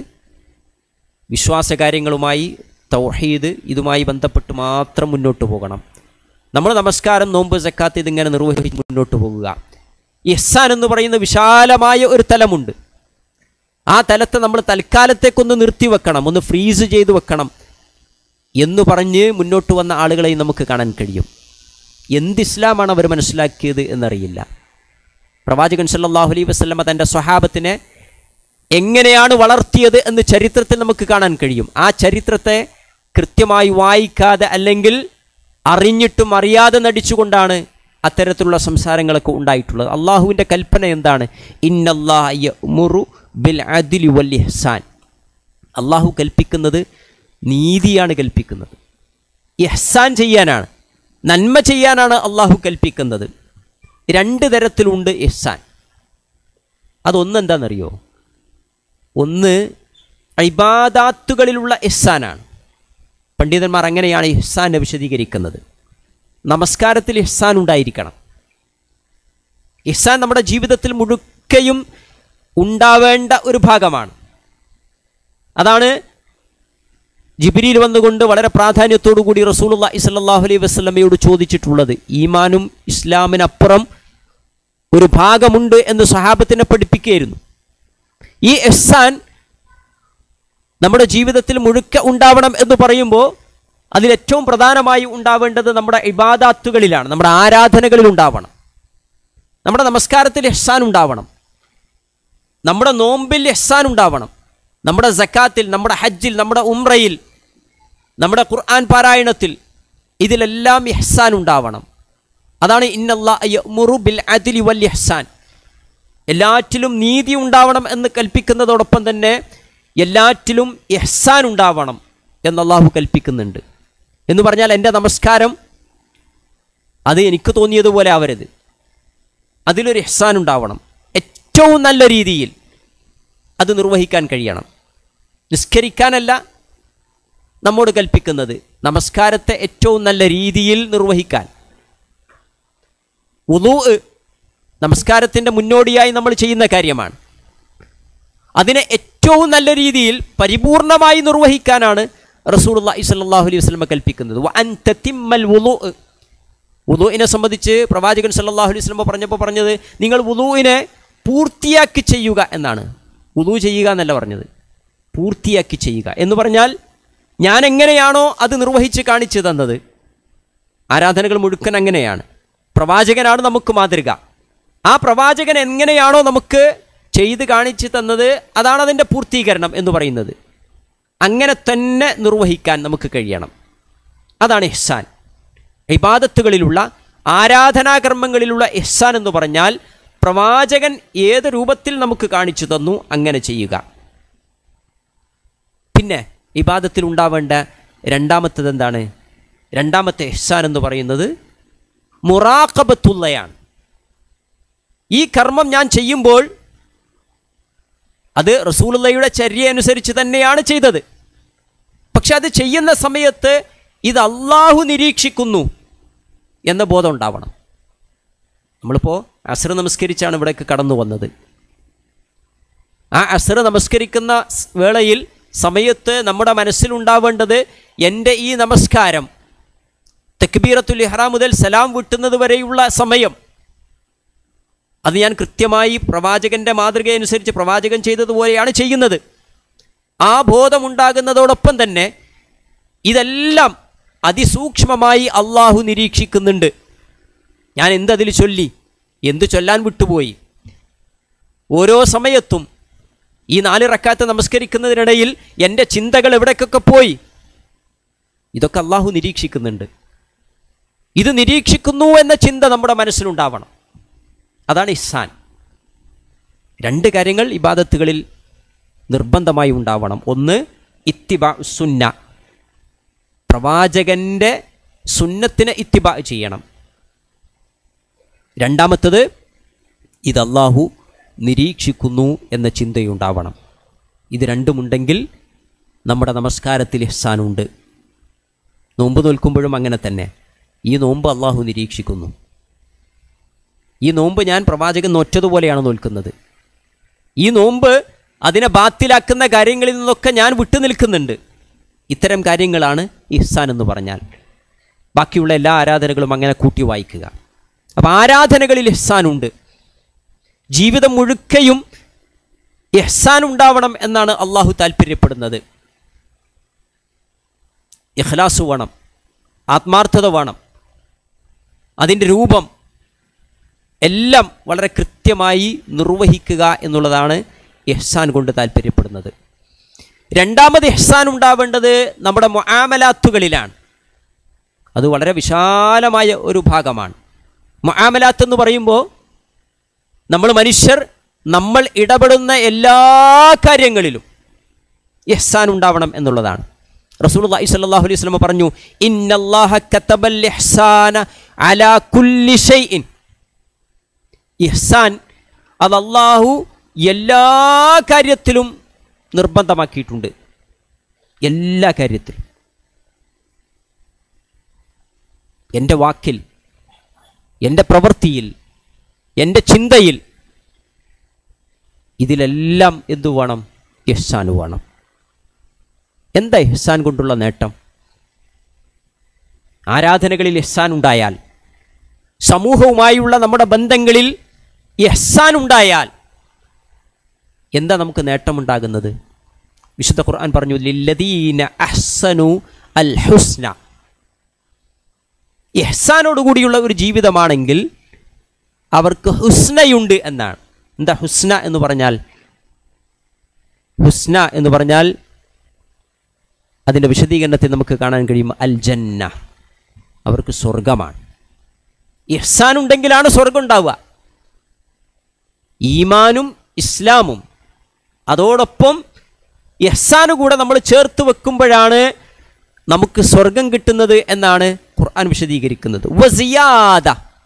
Speaker 2: വിശ്വാസകാര്യങ്ങളുമായി തൗഹീദ് ഇതുമായി ബന്ധപ്പെട്ട് മാത്രം മുന്നോട്ട് പോകണം നമ്മൾ നമസ്കാരം നോമ്പ് സക്കാത്ത് ഇതിങ്ങനെ നിർവഹിച്ച് മുന്നോട്ട് പോകുക ഇഹ്സാൻ എന്ന് പറയുന്ന വിശാലമായ ഒരു തലമുണ്ട് ആ തലത്തെ നമ്മൾ തൽക്കാലത്തേക്കൊന്ന് നിർത്തിവെക്കണം ഒന്ന് ഫ്രീസ് ചെയ്ത് വെക്കണം എന്ന് പറഞ്ഞ് മുന്നോട്ട് വന്ന ആളുകളെയും നമുക്ക് കാണാൻ കഴിയും എന്ത് ഇസ്ലാമാണ് അവർ മനസ്സിലാക്കിയത് എന്നറിയില്ല പ്രവാചകൻ സല്ലല്ലാഹു അലൈഹി വസല്ലമ തൻ്റെ സ്വഹാബത്തിനെ എങ്ങനെയാണ് വളർത്തിയത് എന്ന് ചരിത്രത്തിൽ നമുക്ക് കാണാൻ കഴിയും ആ ചരിത്രത്തെ കൃത്യമായി വായിക്കാതെ അല്ലെങ്കിൽ അറിഞ്ഞിട്ടും അറിയാതെ നടിച്ചുകൊണ്ടാണ് അത്തരത്തിലുള്ള സംസാരങ്ങളൊക്കെ ഉണ്ടായിട്ടുള്ളത് അള്ളാഹുവിൻ്റെ കൽപ്പന എന്താണ് ഇന്നല്ലാഹു ബിൽ അദിലി വൽ ഇഹ്സാൻ അള്ളാഹു കൽപ്പിക്കുന്നത് നീതിയാണ് കൽപ്പിക്കുന്നത് ഇഹ്സാൻ ചെയ്യാനാണ് നന്മ ചെയ്യാനാണ് അള്ളാഹു കൽപ്പിക്കുന്നത് രണ്ട് തരത്തിലുണ്ട് ഇഹ്സാൻ അതൊന്നെന്താണെന്നറിയോ ഒന്ന് ഇബാദാത്തുകളിലുള്ള ഇഹ്സാനാണ് പണ്ഡിതന്മാർ അങ്ങനെയാണ് ഇഹ്സാനെ വിശദീകരിക്കുന്നത് നമസ്കാരത്തിൽ ഇഹ്സാൻ ഉണ്ടായിരിക്കണം ഇഹ്സാൻ നമ്മുടെ ജീവിതത്തിൽ മുഴുക്കയും ഉണ്ടാവേണ്ട ഒരു ഭാഗമാണ് അതാണ് ജിബിരിയിൽ വന്നുകൊണ്ട് വളരെ പ്രാധാന്യത്തോടു കൂടി റസൂലുള്ളാ ഇസല്ലാഹു അലൈഹി വസ്ലമയോട് ചോദിച്ചിട്ടുള്ളത് ഈമാനും ഇസ്ലാമിനപ്പുറം ഒരു ഭാഗമുണ്ട് എന്ന് സഹാബത്തിനെ പഠിപ്പിക്കുകയായിരുന്നു ഈ എഹ്സാൻ നമ്മുടെ ജീവിതത്തിൽ മുഴുക്ക ഉണ്ടാവണം എന്ന് പറയുമ്പോൾ അതിലേറ്റവും പ്രധാനമായി ഉണ്ടാവേണ്ടത് നമ്മുടെ ഇബാദാത്തുകളിലാണ് നമ്മുടെ ആരാധനകളിൽ ഉണ്ടാവണം നമ്മുടെ നമസ്കാരത്തിൽ എഹ്സാൻ ഉണ്ടാവണം നമ്മുടെ നോമ്പിൽ എഹ്സാൻ ഉണ്ടാവണം നമ്മുടെ സക്കാത്തിൽ നമ്മുടെ ഹജ്ജിൽ നമ്മുടെ ഉംറയിൽ നമ്മുടെ ഖുർആൻ പാരായണത്തിൽ ഇതിലെല്ലാം ഇഹ്സാൻ ഉണ്ടാവണം അതാണ് ഇന്നല്ലാ ബിൽ അദിലി വൽ ഇഹ്സാൻ എല്ലാറ്റിലും നീതി ഉണ്ടാവണം എന്ന് കൽപ്പിക്കുന്നതോടൊപ്പം തന്നെ എല്ലാറ്റിലും ഇഹ്സാൻ ഉണ്ടാവണം എന്ന് അള്ളാഹു കൽപ്പിക്കുന്നുണ്ട് എന്ന് പറഞ്ഞാൽ എൻ്റെ നമസ്കാരം അത് എനിക്ക് തോന്നിയതുപോലെ ആവരുത് അതിലൊരു ഇഹ്സാൻ ഉണ്ടാവണം ഏറ്റവും നല്ല രീതിയിൽ അത് നിർവഹിക്കാൻ കഴിയണം നിസ്കരിക്കാനല്ല നമ്മോട് കൽപ്പിക്കുന്നത് നമസ്കാരത്തെ ഏറ്റവും നല്ല രീതിയിൽ നിർവഹിക്കാൻ ഉദൂ നമസ്കാരത്തിൻ്റെ മുന്നോടിയായി നമ്മൾ ചെയ്യുന്ന കാര്യമാണ് അതിനെ ഏറ്റവും നല്ല രീതിയിൽ പരിപൂർണമായി നിർവഹിക്കാനാണ് റസൂലുള്ളാഹി സ്വല്ലല്ലാഹു അലൈഹി വസല്ലം കൽപ്പിക്കുന്നത് വ അൻ തതിമ്മൽ വുളു വുളുവിനെ സംബന്ധിച്ച് പ്രവാചകൻ സല്ലല്ലാഹു അലൈഹി വസല്ലം പറഞ്ഞപ്പോൾ പറഞ്ഞത് നിങ്ങൾ വുളുവിനെ പൂർത്തിയാക്കി ചെയ്യുക എന്നാണ് വുളു ചെയ്യുക എന്നല്ല പറഞ്ഞത് പൂർത്തിയാക്കി ചെയ്യുക എന്ന് പറഞ്ഞാൽ ഞാൻ എങ്ങനെയാണോ അത് നിർവഹിച്ച് കാണിച്ചു തന്നത് ആരാധനകൾ മുഴുക്കൻ അങ്ങനെയാണ് പ്രവാചകനാണ് നമുക്ക് മാതൃക ആ പ്രവാചകൻ എങ്ങനെയാണോ നമുക്ക് ചെയ്ത് കാണിച്ചു തന്നത് അതാണ് അതിൻ്റെ പൂർത്തീകരണം എന്ന് പറയുന്നത് അങ്ങനെ തന്നെ നിർവഹിക്കാൻ നമുക്ക് കഴിയണം അതാണ് ഇഹ്സാൻ ഇബാദത്തുകളിലുള്ള ആരാധനാകർമ്മങ്ങളിലുള്ള ഇഹ്സാൻ എന്ന് പറഞ്ഞാൽ പ്രവാചകൻ ഏത് രൂപത്തിൽ നമുക്ക് കാണിച്ചു തന്നു അങ്ങനെ ചെയ്യുക പിന്നെ ഇബാദത്തിൽ ഉണ്ടാവേണ്ട രണ്ടാമത്തത് എന്താണ് രണ്ടാമത്തെ ഇഹ്സാൻ എന്ന് പറയുന്നത് മുറാഖബത്തുള്ളയാണ് ഈ കർമ്മം ഞാൻ ചെയ്യുമ്പോൾ അത് റസൂലുള്ളയുടെ ചര്യ അനുസരിച്ച് തന്നെയാണ് ചെയ്തത് പക്ഷെ അത് ചെയ്യുന്ന സമയത്ത് ഇത് അള്ളാഹു നിരീക്ഷിക്കുന്നു എന്ന ബോധം ഉണ്ടാവണം നമ്മളിപ്പോൾ അസർ നമസ്കരിച്ചാണ് ഇവിടേക്ക് കടന്നു വന്നത് ആ അസർ നമസ്കരിക്കുന്ന സ് വേളയിൽ സമയത്ത് നമ്മുടെ മനസ്സിലുണ്ടാവേണ്ടത് എൻ്റെ ഈ നമസ്കാരം തെക്ബീറത്തുൽ ഇഹ്റാം മുതൽ സലാം വിട്ടുന്നത് വരെയുള്ള സമയം അത് ഞാൻ കൃത്യമായി പ്രവാചകന്റെ മാതൃകയനുസരിച്ച് പ്രവാചകൻ ചെയ്തതുപോലെയാണ് ചെയ്യുന്നത് ആ ബോധമുണ്ടാകുന്നതോടൊപ്പം തന്നെ ഇതെല്ലാം അതിസൂക്ഷ്മമായി അള്ളാഹു നിരീക്ഷിക്കുന്നുണ്ട് ഞാൻ എന്തതിൽ ചൊല്ലി എന്തു ചൊല്ലാൻ വിട്ടുപോയി ഓരോ സമയത്തും ഈ നാല് റക്കാത്ത് നമസ്കരിക്കുന്നതിനിടയിൽ എൻ്റെ ചിന്തകൾ എവിടേക്കൊക്കെ പോയി ഇതൊക്കെ അള്ളാഹു നിരീക്ഷിക്കുന്നുണ്ട് ഇത് നിരീക്ഷിക്കുന്നു എന്ന ചിന്ത നമ്മുടെ മനസ്സിലുണ്ടാവണം അതാണ് ഇഹ്സാൻ രണ്ട് കാര്യങ്ങൾ ഇബാദത്തുകളിൽ നിർബന്ധമായി ഉണ്ടാവണം ഒന്ന് ഇത്തിബ സുന്ന പ്രവാചകന്റെ സുന്നത്തിനെ ഇത്തിബ ചെയ്യണം രണ്ടാമത്തത് ഇത് അള്ളാഹു നിരീക്ഷിക്കുന്നു എന്ന ചിന്തയുണ്ടാവണം ഇത് രണ്ടുമുണ്ടെങ്കിൽ നമ്മുടെ നമസ്കാരത്തിൽ ഇഹ്സാനുണ്ട് നോമ്പ് നോൽക്കുമ്പോഴും അങ്ങനെ തന്നെ ഈ നോമ്പ് അള്ളാഹു നിരീക്ഷിക്കുന്നു ഈ നോമ്പ് ഞാൻ പ്രവാചകൻ നോറ്റതുപോലെയാണ് നോൽക്കുന്നത് ഈ നോമ്പ് അതിനെ ബാത്തിലാക്കുന്ന കാര്യങ്ങളിൽ നിന്നൊക്കെ ഞാൻ വിട്ടു നിൽക്കുന്നുണ്ട് ഇത്തരം കാര്യങ്ങളാണ് ഇഹ്സാൻ എന്ന് പറഞ്ഞാൽ ബാക്കിയുള്ള എല്ലാ ആരാധനകളും അങ്ങനെ കൂട്ടി വായിക്കുക അപ്പം ആരാധനകളിൽ ഇഹ്സാനുണ്ട് ജീവിതം മുഴുക്കയും ഇഹ്സാൻ ഉണ്ടാവണം എന്നാണ് അള്ളാഹു താല്പര്യപ്പെടുന്നത് ഇഖ്ലാസ് വേണം ആത്മാർത്ഥത വേണം അതിൻ്റെ രൂപം എല്ലാം വളരെ കൃത്യമായി നിർവഹിക്കുക എന്നുള്ളതാണ് ഇഹ്സാൻ കൊണ്ട് താല്പര്യപ്പെടുന്നത് രണ്ടാമത് ഇഹ്സാൻ ഉണ്ടാവേണ്ടത് നമ്മുടെ മൊആമലാത്തുകളിലാണ് അത് വളരെ വിശാലമായ ഒരു ഭാഗമാണ് മൊആമലാത്ത് എന്ന് പറയുമ്പോൾ നമ്മൾ മനുഷ്യർ നമ്മൾ ഇടപെടുന്ന എല്ലാ കാര്യങ്ങളിലും ഇഹ്സാൻ ഉണ്ടാവണം എന്നുള്ളതാണ് റസൂലുള്ളാഹി സ്വല്ലല്ലാഹു അലൈഹി വസല്ലം പറഞ്ഞു ഇന്നല്ലാഹ കതബൽ ഇഹ്സാന അലാ കുല്ലി ഷൈഇൻ ഇഹ്സാൻ അത് അള്ളാഹു എല്ലാ കാര്യത്തിലും നിർബന്ധമാക്കിയിട്ടുണ്ട് എല്ലാ കാര്യത്തിലും എൻ്റെ വാക്കിൽ എൻ്റെ പ്രവൃത്തിയിൽ എൻ്റെ ചിന്തയിൽ ഇതിലെല്ലാം എന്തു വേണം ഇഹ്സാൻ വേണം എന്താ ഇഹ്സാൻ കൊണ്ടുള്ള നേട്ടം ആരാധനകളിൽ ഇഹ്സാൻ ഉണ്ടായാൽ സമൂഹവുമായുള്ള നമ്മുടെ ബന്ധങ്ങളിൽ ഇഹ്സാൻ ഉണ്ടായാൽ എന്താ നമുക്ക് നേട്ടമുണ്ടാകുന്നത് വിശുദ്ധ ഖുർആൻ പറഞ്ഞു ലില്ലദീന അഹ്സനു അൽ ഹുസ്ന ഇഹ്സാനോടുകൂടിയുള്ള ഒരു ജീവിതമാണെങ്കിൽ അവർക്ക് ഹുസ്നയുണ്ട് എന്നാണ് എന്താ ഹുസ്ന എന്ന് പറഞ്ഞാൽ ഹുസ്ന എന്ന് പറഞ്ഞാൽ അതിൻ്റെ വിശദീകരണത്തിൽ നമുക്ക് കാണാൻ കഴിയും അൽ ജന്ന അവർക്ക് സ്വർഗമാണ് ഇഹ്സാൻ ഉണ്ടെങ്കിലാണ് സ്വർഗം ഉണ്ടാവുക ഈമാനും ഇസ്ലാമും അതോടൊപ്പം ഇഹ്സാനു കൂടെ നമ്മൾ ചേർത്ത് വെക്കുമ്പോഴാണ് നമുക്ക് സ്വർഗം കിട്ടുന്നത് എന്നാണ് ഖുർആൻ വിശദീകരിക്കുന്നത് വസിയാദ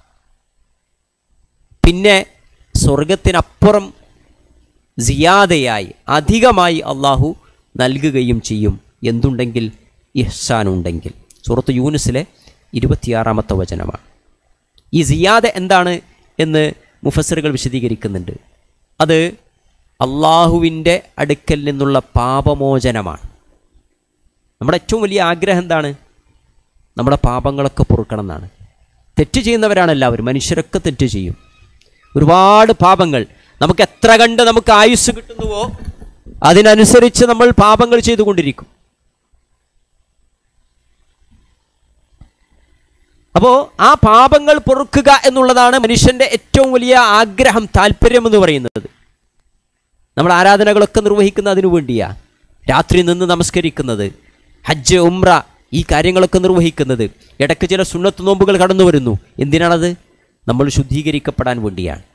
Speaker 2: പിന്നെ സ്വർഗത്തിനപ്പുറം സിയാദയായി അധികമായി അള്ളാഹു നൽകുകയും ചെയ്യും എന്തുണ്ടെങ്കിൽ ഇഹ്സാൻ ഉണ്ടെങ്കിൽ സൂറത്ത് യൂനുസിലെ ഇരുപത്തിയാറാമത്തെ വചനമാണ് ഈ സിയാദ എന്താണ് എന്ന് മുഫസറുകൾ വിശദീകരിക്കുന്നുണ്ട് അത് അള്ളാഹുവിൻ്റെ അടുക്കൽ നിന്നുള്ള പാപമോചനമാണ് നമ്മുടെ ഏറ്റവും വലിയ ആഗ്രഹം എന്താണ് നമ്മുടെ പാപങ്ങളൊക്കെ പൊറുക്കണം എന്നാണ് തെറ്റ് ചെയ്യുന്നവരാണ് എല്ലാവരും മനുഷ്യരൊക്കെ തെറ്റ് ചെയ്യും ഒരുപാട് പാപങ്ങൾ നമുക്ക് എത്ര കണ്ട് നമുക്ക് ആയുസ് കിട്ടുന്നുവോ അതിനനുസരിച്ച് നമ്മൾ പാപങ്ങൾ ചെയ്തുകൊണ്ടിരിക്കും അപ്പോൾ ആ പാപങ്ങൾ പൊറുക്കുക എന്നുള്ളതാണ് മനുഷ്യൻ്റെ ഏറ്റവും വലിയ ആഗ്രഹം താല്പര്യം എന്ന് പറയുന്നത് നമ്മൾ ആരാധനകളൊക്കെ നിർവഹിക്കുന്ന അതിനു വേണ്ടിയാ രാത്രി നിന്ന് നമസ്കരിക്കുന്നത് ഹജ്ജ് ഉംറ ഈ കാര്യങ്ങളൊക്കെ നിർവഹിക്കുന്നത് ഇടയ്ക്ക് ചില സുന്നത്ത് നോമ്പുകൾ കടന്നു വരുന്നു എന്തിനാണത് നമ്മൾ ശുദ്ധീകരിക്കപ്പെടാൻ വേണ്ടിയാണ്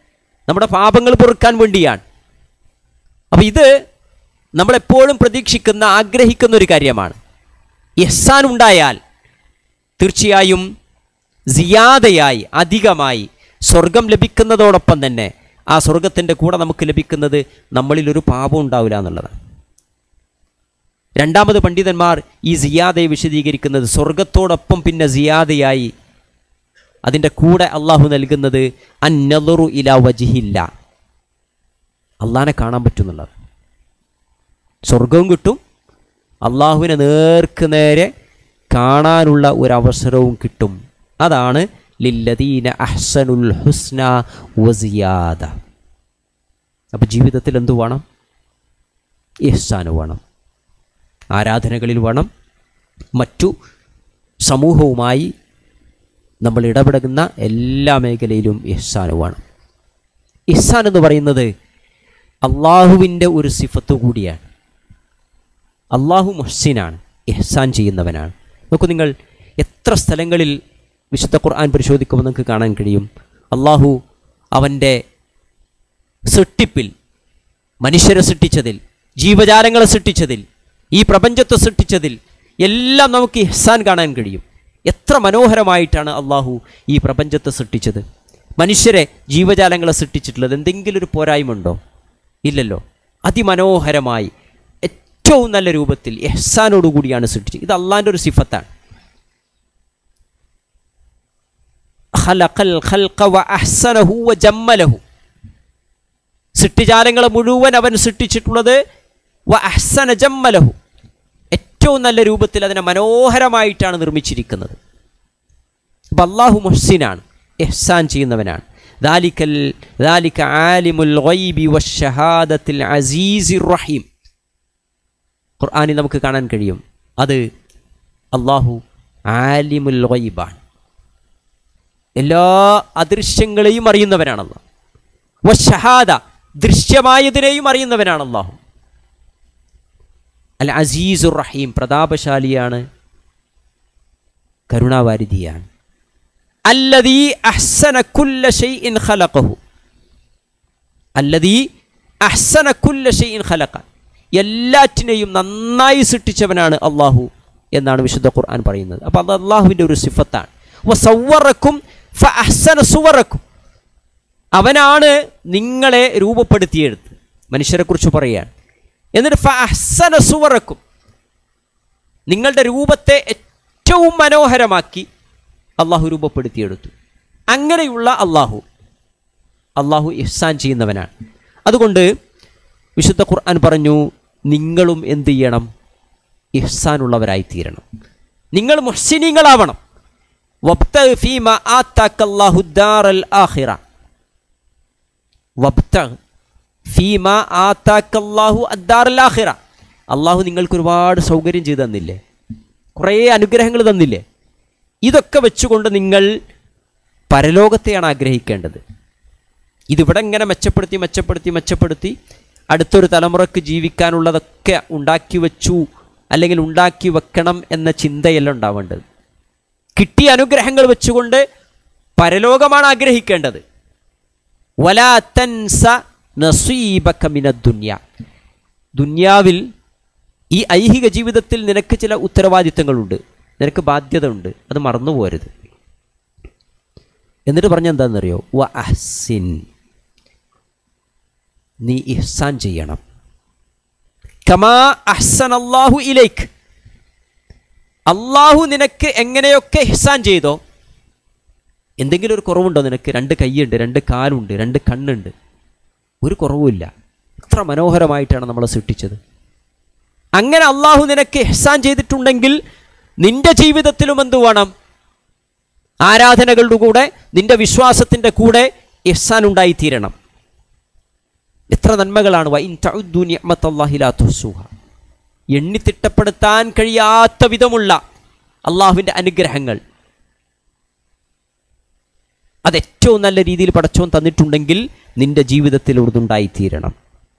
Speaker 2: നമ്മുടെ പാപങ്ങൾ പൊറുക്കാൻ വേണ്ടിയാണ് അപ്പം ഇത് നമ്മളെപ്പോഴും പ്രതീക്ഷിക്കുന്ന ആഗ്രഹിക്കുന്ന ഒരു കാര്യമാണ് ഇഹ്സാൻ ഉണ്ടായാൽ തീർച്ചയായും സിയാദയായി അധികമായി സ്വർഗം ലഭിക്കുന്നതോടൊപ്പം തന്നെ ആ സ്വർഗത്തിൻ്റെ കൂടെ നമുക്ക് ലഭിക്കുന്നത് നമ്മളിൽ ഒരു പാപം ഉണ്ടാവില്ല എന്നുള്ളതാണ് രണ്ടാമത് പണ്ഡിതന്മാർ ഈ സിയാദയെ വിശദീകരിക്കുന്നത് സ്വർഗത്തോടൊപ്പം പിന്നെ സിയാദയായി അതിൻ്റെ കൂടെ അള്ളാഹു നൽകുന്നത് അന്നലുറു ഇല വജിഹില്ല അള്ളാഹിനെ കാണാൻ പറ്റുന്നുള്ളത് സ്വർഗവും കിട്ടും അള്ളാഹുവിനെ നേർക്ക് നേരെ കാണാനുള്ള ഒരു അവസരവും കിട്ടും അതാണ് ലില്ലദീന അഹ്സനുൽ ഹുസ്ന വസിയാദ അപ്പോൾ ജീവിതത്തിൽ എന്തു വേണം ഇഹ്സാന് വേണം ആരാധനകളിൽ വേണം മറ്റു സമൂഹവുമായി നമ്മൾ ഇടപെടുന്ന എല്ലാ മേഖലയിലും ഇഹ്സാന് വേണം ഇഹ്സാൻ എന്ന് പറയുന്നത് അള്ളാഹുവിൻ്റെ ഒരു സിഫത്ത് കൂടിയാണ് അള്ളാഹു മുഹ്സിനാണ് ഇഹ്സാൻ ചെയ്യുന്നവനാണ് നോക്കൂ നിങ്ങൾ എത്ര സ്ഥലങ്ങളിൽ വിശുദ്ധ ഖുർആൻ പരിശോധിക്കുമ്പോൾ നിങ്ങൾക്ക് കാണാൻ കഴിയും അള്ളാഹു അവൻ്റെ സൃഷ്ടിപ്പിൽ മനുഷ്യരെ സൃഷ്ടിച്ചതിൽ ജീവജാലങ്ങളെ സൃഷ്ടിച്ചതിൽ ഈ പ്രപഞ്ചത്തെ സൃഷ്ടിച്ചതിൽ എല്ലാം നമുക്ക് ഇഹ്സാൻ കാണാൻ കഴിയും എത്ര മനോഹരമായിട്ടാണ് അള്ളാഹു ഈ പ്രപഞ്ചത്തെ സൃഷ്ടിച്ചത് മനുഷ്യരെ ജീവജാലങ്ങളെ സൃഷ്ടിച്ചിട്ടുള്ളത് എന്തെങ്കിലും ഒരു പോരായ്മ ഉണ്ടോ ഇല്ലല്ലോ അതിമനോഹരമായി ഏറ്റവും നല്ല രൂപത്തിൽ എഹ്സാനോടുകൂടിയാണ് സൃഷ്ടിച്ചത് ഇത് അള്ളാൻ്റെ ഒരു സിഫത്താണ് ഖലഖൽ ഖൽഖ വ അഹ്സനഹു വ ജമ്മലഹു സൃഷ്ടിജാലങ്ങളെ മുഴുവൻ അവൻ സൃഷ്ടിച്ചിട്ടുള്ളത് വ അഹ്സന ജമ്മലഹു ഏറ്റവും നല്ല രൂപത്തിൽ അതിനെ മനോഹരമായിട്ടാണ് നിർമ്മിച്ചിരിക്കുന്നത് അപ്പം അള്ളാഹു മുഹ്സിനാണ് എഹ്സാൻ ചെയ്യുന്നവനാണ് ദാലിക്കൽ ദാലിക ആലിമുൽ ഗൈബി വശഹാദത്തിൽ അസീസിർ റഹീം ഖുർആനിൽ നമുക്ക് കാണാൻ കഴിയും അത് അള്ളാഹു ആലിമുൽ ഗൈബാണ് എല്ലാ അദൃശ്യങ്ങളെയും അറിയുന്നവനാണ് അള്ളാഹു വശഹാദ ദൃശ്യമായതിനെയും അറിയുന്നവനാണ് അള്ളാഹു അൽ അസീസുർ റഹീം പ്രതാപശാലിയാണ് കരുണാവാരിധിയാണ് അല്ലദീ അഹ്സന കുല്ല ഷൈഇൻ ഖലഖഹു അല്ലദീ അഹ്സന കുല്ല ഷൈഇൻ ഖലഖ എല്ലാറ്റിനെയും നന്നായി സൃഷ്ടിച്ചവനാണ് അള്ളാഹു എന്നാണ് വിശുദ്ധ ഖുർആൻ പറയുന്നത് അപ്പോൾ അത് അള്ളാഹുവിൻ്റെ ഒരു സിഫത്താണ് വസവ്വറക്കും ഫ അഹ്സന സുവറക്കും അവനാണ് നിങ്ങളെ രൂപപ്പെടുത്തിയെടുത്ത് മനുഷ്യരെക്കുറിച്ച് പറയുകയാണ് എന്നിട്ട് ഫ അഹ്സന സുവറക്കും നിങ്ങളുടെ രൂപത്തെ ഏറ്റവും മനോഹരമാക്കി അള്ളാഹു രൂപപ്പെടുത്തിയെടുത്തു അങ്ങനെയുള്ള അള്ളാഹു അള്ളാഹു ഇഹ്സാൻ ചെയ്യുന്നവനാണ് അതുകൊണ്ട് വിശുദ്ധ ഖുർആൻ പറഞ്ഞു നിങ്ങളും എന്ത് ചെയ്യണം ഇഹ്സാനുള്ളവരായി തീരണം നിങ്ങൾ മുഹ്സിനീങ്ങളാവണം വബ്തഗ് ഫീമ ആത്താക്കല്ലാഹു ദാറൽ ആഖിറ വബ്തഗ് ഫീമ ആത്താക്കല്ലാഹു അദ്ദാറൽ ആഖിറ അള്ളാഹു നിങ്ങൾക്ക് ഒരുപാട് സൗകര്യം ചെയ്തു തന്നില്ലേ കുറേ അനുഗ്രഹങ്ങൾ തന്നില്ലേ ഇതൊക്കെ വെച്ചുകൊണ്ട് നിങ്ങൾ പരലോകത്തെയാണ് ആഗ്രഹിക്കേണ്ടത് ഇതിവിടെ ഇങ്ങനെ മെച്ചപ്പെടുത്തി മെച്ചപ്പെടുത്തി മെച്ചപ്പെടുത്തി അടുത്തൊരു തലമുറക്ക് ജീവിക്കാനുള്ളതൊക്കെ ഉണ്ടാക്കി വെച്ചു അല്ലെങ്കിൽ ഉണ്ടാക്കി വെക്കണം എന്ന ചിന്തയല്ല ഉണ്ടാവേണ്ടത് കിട്ടിയ അനുഗ്രഹങ്ങൾ വെച്ചുകൊണ്ട് പരലോകമാണ് ആഗ്രഹിക്കേണ്ടത് വലാ തൻസ നസീബക മിനദ്ദുന്യ ദുന്യാവിൽ ഈ ഐഹിക ജീവിതത്തിൽ നിനക്ക് ചില ഉത്തരവാദിത്തങ്ങളുണ്ട് നിനക്ക് ബാധ്യത ഉണ്ട് അത് മറന്നു പോരുത് എന്നിട്ട് പറഞ്ഞ എന്താണെന്നറിയോ വ അഹ്സിൻ നീ ഇഹ്സാൻ ചെയ്യണം കമാ അഹ്സൻ അള്ളാഹു ഇലേക്ക് അള്ളാഹു നിനക്ക് എങ്ങനെയൊക്കെ ഇഹ്സാൻ ചെയ്തോ എന്തെങ്കിലും ഒരു കുറവുണ്ടോ നിനക്ക് രണ്ട് കൈയുണ്ട് രണ്ട് കാലുണ്ട് രണ്ട് കണ്ണുണ്ട് ഒരു കുറവുമില്ല എത്ര മനോഹരമായിട്ടാണ് നമ്മളെ സൃഷ്ടിച്ചത് അങ്ങനെ അള്ളാഹു നിനക്ക് ഇഹ്സാൻ ചെയ്തിട്ടുണ്ടെങ്കിൽ നിന്റെ ജീവിതത്തിലും എന്ത് വേണം ആരാധനകളുടെ കൂടെ നിന്റെ വിശ്വാസത്തിൻ്റെ കൂടെ ഇഹ്സാൻ ഉണ്ടായിത്തീരണം എത്ര നന്മകളാണ് വൈൻ തഉദ്ദു നിഅമത്തല്ലാഹി ലാ തുഹ്സുഹ എണ്ണിത്തിട്ടപ്പെടുത്താൻ കഴിയാത്ത വിധമുള്ള അള്ളാഹുവിൻ്റെ അനുഗ്രഹങ്ങൾ അത് ഏറ്റവും നല്ല രീതിയിൽ പടച്ചോൻ തന്നിട്ടുണ്ടെങ്കിൽ നിന്റെ ജീവിതത്തിൽ ഉറുതുണ്ടായിത്തീരണം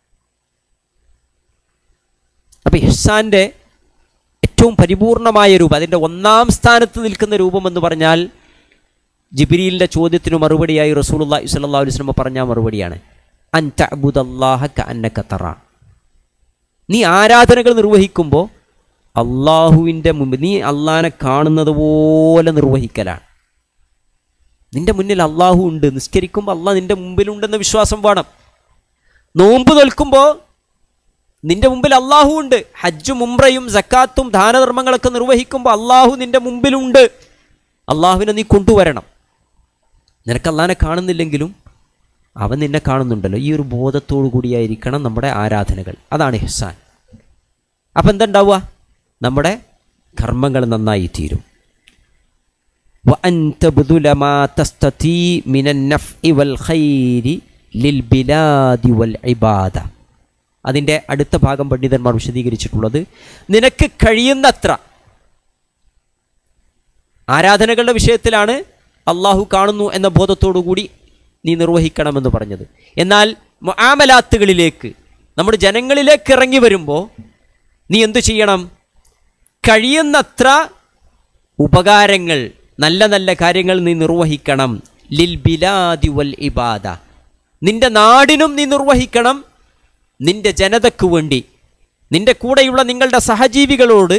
Speaker 2: അപ്പം ഇഹ്സാൻ്റെ ഏറ്റവും പരിപൂർണമായ രൂപം അതിൻ്റെ ഒന്നാം സ്ഥാനത്ത് നിൽക്കുന്ന രൂപം എന്ന് പറഞ്ഞാൽ ജിബിരിയിലിൻ്റെ ചോദ്യത്തിന് മറുപടിയായി റസൂലുള്ളാഹി സ്വല്ലല്ലാഹു അലൈഹി വസല്ലം പറഞ്ഞ മറുപടിയാണ് അൻ തഅബുദല്ലാഹ കഅന്നക തറ നീ ആരാധനകൾ നിർവഹിക്കുമ്പോൾ അള്ളാഹുവിൻ്റെ മുമ്പിൽ നീ അള്ളാഹിനെ കാണുന്നത് പോലെ നിർവഹിക്കലാണ് നിന്റെ മുന്നിൽ അള്ളാഹു ഉണ്ട് നിസ്കരിക്കുമ്പോൾ അള്ളാഹ് നിന്റെ മുമ്പിലുണ്ടെന്ന വിശ്വാസം വേണം നോമ്പ് നിൽക്കുമ്പോൾ നിന്റെ മുമ്പിൽ അള്ളാഹു ഉണ്ട് ഹജ്ജും ഉംറയും സക്കാത്തും ദാനധർമ്മങ്ങളൊക്കെ നിർവഹിക്കുമ്പോൾ അള്ളാഹു നിന്റെ മുമ്പിലുണ്ട് അള്ളാഹുവിനെ നീ കൊണ്ടുവരണം നിനക്ക് അള്ളാഹിനെ കാണുന്നില്ലെങ്കിലും അവൻ നിന്നെ കാണുന്നുണ്ടല്ലോ ഈ ഒരു ബോധത്തോടു കൂടിയായിരിക്കണം നമ്മുടെ ആരാധനകൾ അതാണ് ഹെസാൻ അപ്പം എന്തുണ്ടാവുക നമ്മുടെ കർമ്മങ്ങൾ നന്നായി തീരും وأن تبذل ما تستطيع من النفع والخير للبلاد والعبادة അതിൻ്റെ അടുത്ത ഭാഗം പണ്ഡിതന്മാർ വിശദീകരിച്ചിട്ടുള്ളത് നിനക്ക് കഴിയുന്നത്ര ആരാധനകളുടെ വിഷയത്തിലാണ് അള്ളാഹു കാണുന്നു എന്ന ബോധത്തോടു കൂടി നീ നിർവഹിക്കണമെന്ന് പറഞ്ഞത് എന്നാൽ മുആമലാത്തുകളിലേക്ക് നമ്മുടെ ജനങ്ങളിലേക്ക് ഇറങ്ങി വരുമ്പോൾ നീ എന്തു ചെയ്യണം കഴിയുന്നത്ര ഉപകാരങ്ങൾ നല്ല നല്ല കാര്യങ്ങൾ നീ നിർവഹിക്കണം ലിൽ ബിലാദി വൽ ഇബാദ നിന്റെ നാടിനും നീ നിർവഹിക്കണം നിന്റെ ജനതയ്ക്ക് വേണ്ടി നിന്റെ കൂടെയുള്ള നിങ്ങളുടെ സഹജീവികളോട്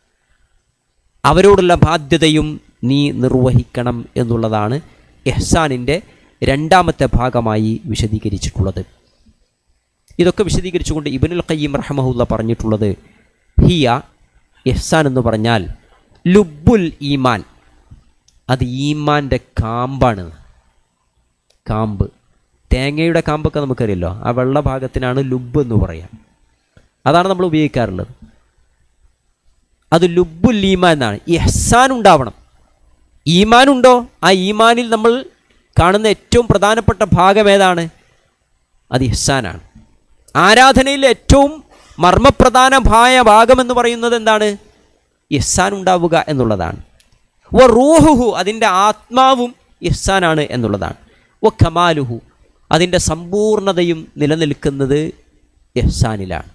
Speaker 2: അവരോടുള്ള ബാധ്യതയും നീ നിർവഹിക്കണം എന്നുള്ളതാണ് എഹ്സാനിൻ്റെ രണ്ടാമത്തെ ഭാഗമായി വിശദീകരിച്ചിട്ടുള്ളത് ഇതൊക്കെ വിശദീകരിച്ചുകൊണ്ട് ഇബനുൽ ഖയ്യിം റഹ്മഹുല്ല പറഞ്ഞിട്ടുള്ളത് ഹിയ എഹ്സാൻ എന്ന് പറഞ്ഞാൽ ലുബുൽ ഈമാൻ അത് ഈമാൻ്റെ കാമ്പാണ് കാമ്പ് തേങ്ങയുടെ കാമ്പൊക്കെ നമുക്കറിയല്ലോ ആ വെള്ള ഭാഗത്തിനാണ് ലുബ് എന്ന് പറയാം അതാണ് നമ്മൾ ഉപയോഗിക്കാറുള്ളത് അത് ലുബുൽ ഈമാൻ എന്നാണ് എഹ്സാൻ ഉണ്ടാവണം ഈമാൻ ഉണ്ടോ ആ ഈമാനിൽ നമ്മൾ കാണുന്ന ഏറ്റവും പ്രധാനപ്പെട്ട ഭാഗം ഏതാണ് അത് ഇഹ്സാനാണ് ആരാധനയിൽ ഏറ്റവും മർമ്മപ്രധാനമായ ഭാഗം എന്ന് പറയുന്നത് എന്താണ് ഇഹ്സാൻ ഉണ്ടാവുക എന്നുള്ളതാണ് വ റൂഹുഹു അതിൻ്റെ ആത്മാവും ഇഹ്സാനാണ് എന്നുള്ളതാണ് വ ഖമാലുഹു അതിൻ്റെ സമ്പൂർണതയും നിലനിൽക്കുന്നത് ഇഹ്സാനിലാണ്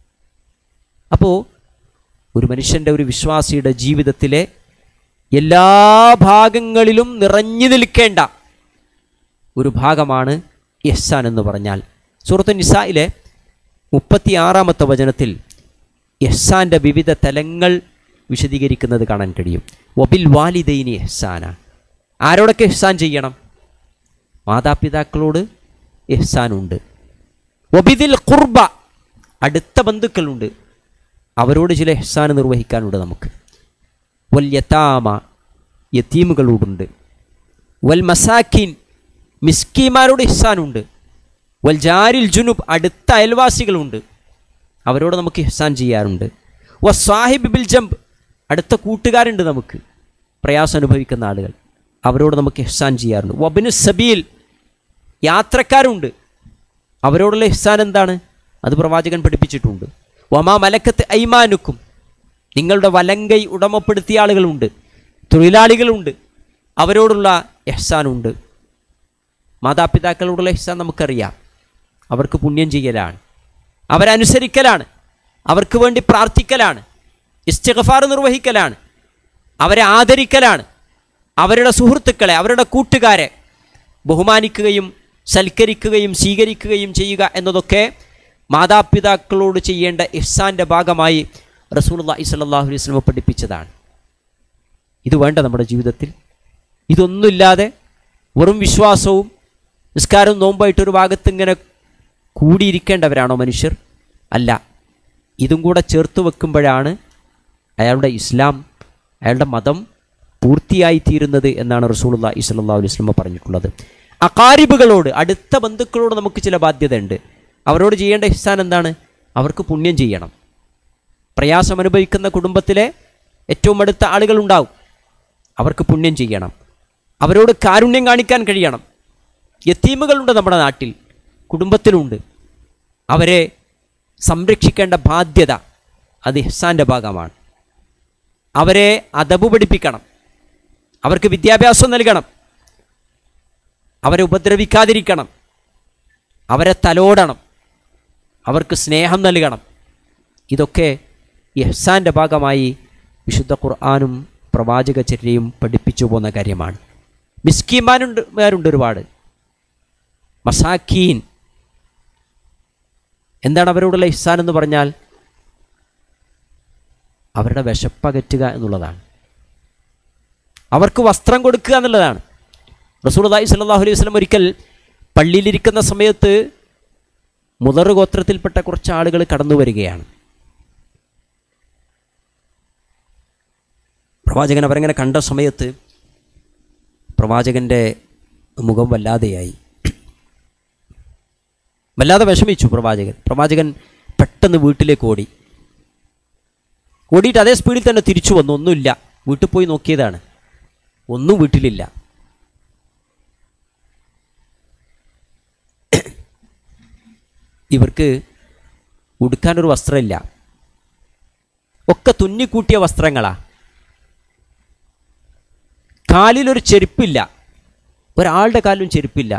Speaker 2: അപ്പോൾ ഒരു മനുഷ്യൻ്റെ ഒരു വിശ്വാസിയുടെ ജീവിതത്തിലെ എല്ലാ ഭാഗങ്ങളിലും നിറഞ്ഞു നിൽക്കേണ്ട ഒരു ഭാഗമാണ് ഇഹ്സാൻ എന്ന് പറഞ്ഞാൽ സൂറത്തു നിസായിലെ മുപ്പത്തി ആറാമത്തെ വചനത്തിൽ ഇഹ്സാൻ്റെ വിവിധ തലങ്ങൾ വിശദീകരിക്കുന്നത് കാണാൻ കഴിയും വബിൽ വാലിദൈനി ഇഹ്സാന ആരോടൊക്കെ ഇഹ്സാൻ ചെയ്യണം മാതാപിതാക്കളോട് ഇഹ്സാനുണ്ട് വബിദിൽ ഖുർബ അടുത്ത ബന്ധുക്കളുണ്ട് അവരോട് ചില ഇഹ്സാൻ നിർവഹിക്കാനുണ്ട് നമുക്ക് വൽ യതാമ യത്തീമുകളോടുണ്ട് വൽ മസാക്കിൻ മിസ്കിമാരോട് ഇഹ്സാനുണ്ട് വൽ ജാരിൽ ജുനുബ് അടുത്ത അയൽവാസികളുണ്ട് അവരോട് നമുക്ക് ഇഹ്സാൻ ചെയ്യാറുണ്ട് വ സാഹിബ് ബിൽ ജംബ് അടുത്ത കൂട്ടുകാരുണ്ട് നമുക്ക് പ്രയാസം അനുഭവിക്കുന്ന ആളുകൾ അവരോട് നമുക്ക് ഇഹ്സാൻ ചെയ്യാറുണ്ട് വബിനു സബീൽ യാത്രക്കാരുണ്ട് അവരോടുള്ള ഇഹ്സാൻ എന്താണ് അത് പ്രവാചകൻ പഠിപ്പിച്ചിട്ടുണ്ട് വമാ മലക്കത്ത് ഐമാനുക്കും നിങ്ങളുടെ വലങ്കൈ ഉടമപ്പെടുത്തിയ ആളുകളുണ്ട് തൊഴിലാളികളുണ്ട് അവരോടുള്ള ഇഹ്സാനുണ്ട് മാതാപിതാക്കളോടുള്ള ഇഹ്സാൻ നമുക്കറിയാം അവർക്ക് പുണ്യം ചെയ്യലാണ് അവരനുസരിക്കലാണ് അവർക്ക് വേണ്ടി പ്രാർത്ഥിക്കലാണ് ഇസ്തിഗഫാർ നിർവഹിക്കലാണ് അവരെ ആദരിക്കലാണ് അവരുടെ സുഹൃത്തുക്കളെ അവരുടെ കൂട്ടുകാരെ ബഹുമാനിക്കുകയും സൽക്കരിക്കുകയും സ്വീകരിക്കുകയും ചെയ്യുക എന്നതൊക്കെ മാതാപിതാക്കളോട് ചെയ്യേണ്ട ഇഹ്സാൻ്റെ ഭാഗമായി റസൂലുള്ളാഹി സ്വല്ലല്ലാഹു അലൈഹി വസല്ലം പഠിപ്പിച്ചതാണ് ഇത് വേണ്ട നമ്മുടെ ജീവിതത്തിൽ ഇതൊന്നുമില്ലാതെ വെറും വിശ്വാസവും നിസ്കാരവും നോമ്പായിട്ട് ഒരു ഭാഗത്ത് ഇങ്ങനെ കൂടിയിരിക്കേണ്ടവരാണോ മനുഷ്യർ അല്ല ഇതും കൂടെ ചേർത്ത് വെക്കുമ്പോഴാണ് അയാളുടെ ഇസ്ലാം അയാളുടെ മതം പൂർത്തിയായി തീരുന്നത് എന്നാണ് റസൂലുള്ള ഇസ്ലാ അലൈഹി സ്വലമ പറഞ്ഞിട്ടുള്ളത് അകാരിബുകളോട് അടുത്ത ബന്ധുക്കളോട് നമുക്ക് ചില ബാധ്യതയുണ്ട് അവരോട് ചെയ്യേണ്ട ഇഹ്സാൻ എന്താണ് അവർക്ക് പുണ്യം ചെയ്യണം പ്രയാസം അനുഭവിക്കുന്ന കുടുംബത്തിലെ ഏറ്റവും അടുത്ത ആളുകളുണ്ടാവും അവർക്ക് പുണ്യം ചെയ്യണം അവരോട് കാരുണ്യം കാണിക്കാൻ കഴിയണം യത്തീമുകളുണ്ട് നമ്മുടെ നാട്ടിൽ കുടുംബത്തിലുണ്ട് അവരെ സംരക്ഷിക്കേണ്ട ബാധ്യത അത് ഇഹ്സാൻ്റെ ഭാഗമാണ് അവരെ അതബ് പഠിപ്പിക്കണം അവർക്ക് വിദ്യാഭ്യാസം നൽകണം അവരെ ഉപദ്രവിക്കാതിരിക്കണം അവരെ തലോടണം അവർക്ക് സ്നേഹം നൽകണം ഇതൊക്കെ ഇഹ്സാൻ്റെ ഭാഗമായി വിശുദ്ധ ഖുർആാനും പ്രവാചകചര്യയും പഠിപ്പിച്ചു പോകുന്ന കാര്യമാണ് മിസ്കിമാനുണ്ട് മാരുണ്ട് ഒരുപാട് മസാക്കീൻ എന്താണ് അവരോടുള്ള ഇഹ്സാൻ എന്ന് പറഞ്ഞാൽ അവരുടെ വിശപ്പകറ്റുക എന്നുള്ളതാണ് അവർക്ക് വസ്ത്രം കൊടുക്കുക എന്നുള്ളതാണ് റസൂൽദായി സല്ലാഹു അലൈഹി വസ്ലം ഒരിക്കൽ പള്ളിയിലിരിക്കുന്ന സമയത്ത് മുതറ് ഗോത്രത്തിൽപ്പെട്ട കുറച്ച് ആളുകൾ കടന്നു വരികയാണ് പ്രവാചകൻ അവരങ്ങനെ കണ്ട സമയത്ത് പ്രവാചകൻ്റെ മുഖം വല്ലാതെയായി വല്ലാതെ വിഷമിച്ചു പ്രവാചകൻ പ്രവാചകൻ പെട്ടെന്ന് വീട്ടിലേക്ക് ഓടി ഓടിയിട്ട് അതേ സ്പീഡിൽ തന്നെ തിരിച്ചു വന്നു ഒന്നുമില്ല വീട്ടിൽ പോയി നോക്കിയതാണ് ഒന്നും വീട്ടിലില്ല ഇവർക്ക് ഉടുക്കാനൊരു വസ്ത്രമില്ല ഒക്കെ തുന്നിക്കൂട്ടിയ വസ്ത്രങ്ങളാ കാലിലൊരു ചെരുപ്പില്ല ഒരാളുടെ കാലിലും ചെരുപ്പില്ല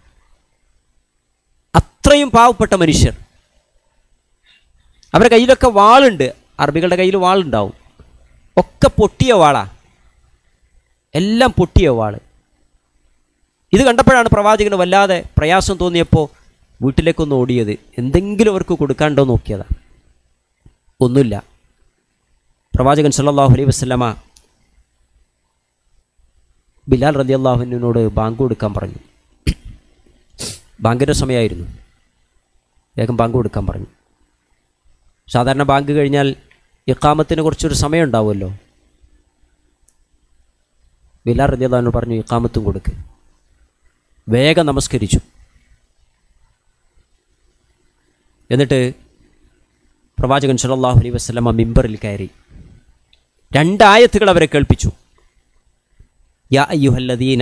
Speaker 2: അത്രയും പാവപ്പെട്ട മനുഷ്യർ അവരുടെ കയ്യിലൊക്കെ വാളുണ്ട് അറബികളുടെ കയ്യിൽ വാളുണ്ടാവും ഒക്കെ പൊട്ടിയ വാളാ എല്ലാം പൊട്ടിയ വാള് ഇത് കണ്ടപ്പോഴാണ് പ്രവാചകന് വല്ലാതെ പ്രയാസം തോന്നിയപ്പോൾ വീട്ടിലേക്കൊന്ന് ഓടിയത് എന്തെങ്കിലും അവർക്ക് കൊടുക്കാണ്ടോ നോക്കിയതാ ഒന്നുമില്ല പ്രവാചകൻ സല്ലല്ലാഹു അലൈഹി വസല്ലമ ബിലാൽ റതി അള്ളാഹുവിനോട് ബാങ്ക് കൊടുക്കാൻ പറഞ്ഞു ബാങ്കിൻ്റെ സമയമായിരുന്നു വേഗം ബാങ്ക് കൊടുക്കാൻ പറഞ്ഞു സാധാരണ ബാങ്ക് കഴിഞ്ഞാൽ ഇക്കാമത്തിന് കുറച്ചൊരു സമയം ഉണ്ടാവുമല്ലോ ബിലാൽ റതി അള്ളാഹുവിനോട് പറഞ്ഞു ഇക്കാമത്തും കൊടുക്ക് വേഗം നമസ്കരിച്ചു എന്നിട്ട് പ്രവാചകൻ സല്ലല്ലാഹു അലൈഹി വസല്ലമ മിമ്പറിൽ കയറി രണ്ടായത്തുകൾ അവരെ കേൾപ്പിച്ചു യാ അയ്യുഹല്ലദീന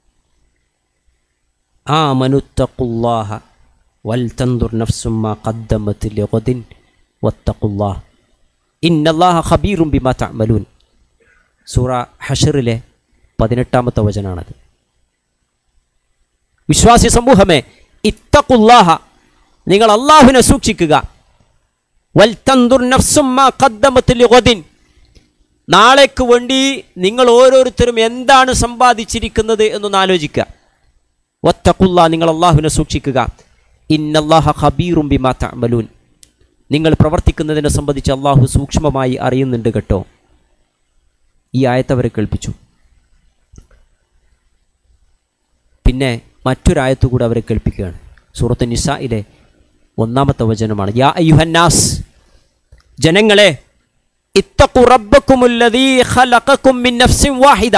Speaker 2: ആമനുത്തഖുല്ലാഹ വൽ തൻദുർ നഫ്സും മാ ഖദ്ദമത് ലിഗദിൻ വത്തഖുല്ലാഹ ഇന്നല്ലാഹ ഖബീറും ബിമാ തഅമലൂൻ സൂറ ഹഷറിലെ പതിനെട്ടാമത്തെ വചനാണത് വിശ്വാസി സമൂഹമേ ഇത്തഖുല്ലാഹ നിങ്ങൾ അള്ളാഹുവിനെ സൂക്ഷിക്കുക വൽ തൻദുർ നഫ്സും മാ ഖദ്ദമത് ലിഗദിൻ നാളേക്ക് വേണ്ടി നിങ്ങൾ ഓരോരുത്തരും എന്താണ് സമ്പാദിച്ചിരിക്കുന്നത് എന്നൊന്ന് ആലോചിക്കുക ഒത്തക്കുള്ള നിങ്ങൾ അള്ളാഹുവിനെ സൂക്ഷിക്കുക ഇന്നല്ലാഹ ഖബീറും ബിമാ തഅമലൂൻ നിങ്ങൾ പ്രവർത്തിക്കുന്നതിനെ സംബന്ധിച്ച് അള്ളാഹു സൂക്ഷ്മമായി അറിയുന്നുണ്ട് കേട്ടോ ഈ ആയത്തവരെ കേൾപ്പിച്ചു പിന്നെ മറ്റൊരായത്തു കൂടെ അവരെ കേൾപ്പിക്കുകയാണ് സൂറത്ത് നിസായിലെ ഒന്നാമത്തെ വചനമാണ് യാ അയ്യുഹന്നാസ് ജനങ്ങളെ ഇത്തഖു റബ്ബക്കുമുല്ലദീ ഖലഖക്കും മിൻ നഫ്സിൻ വാഹിദ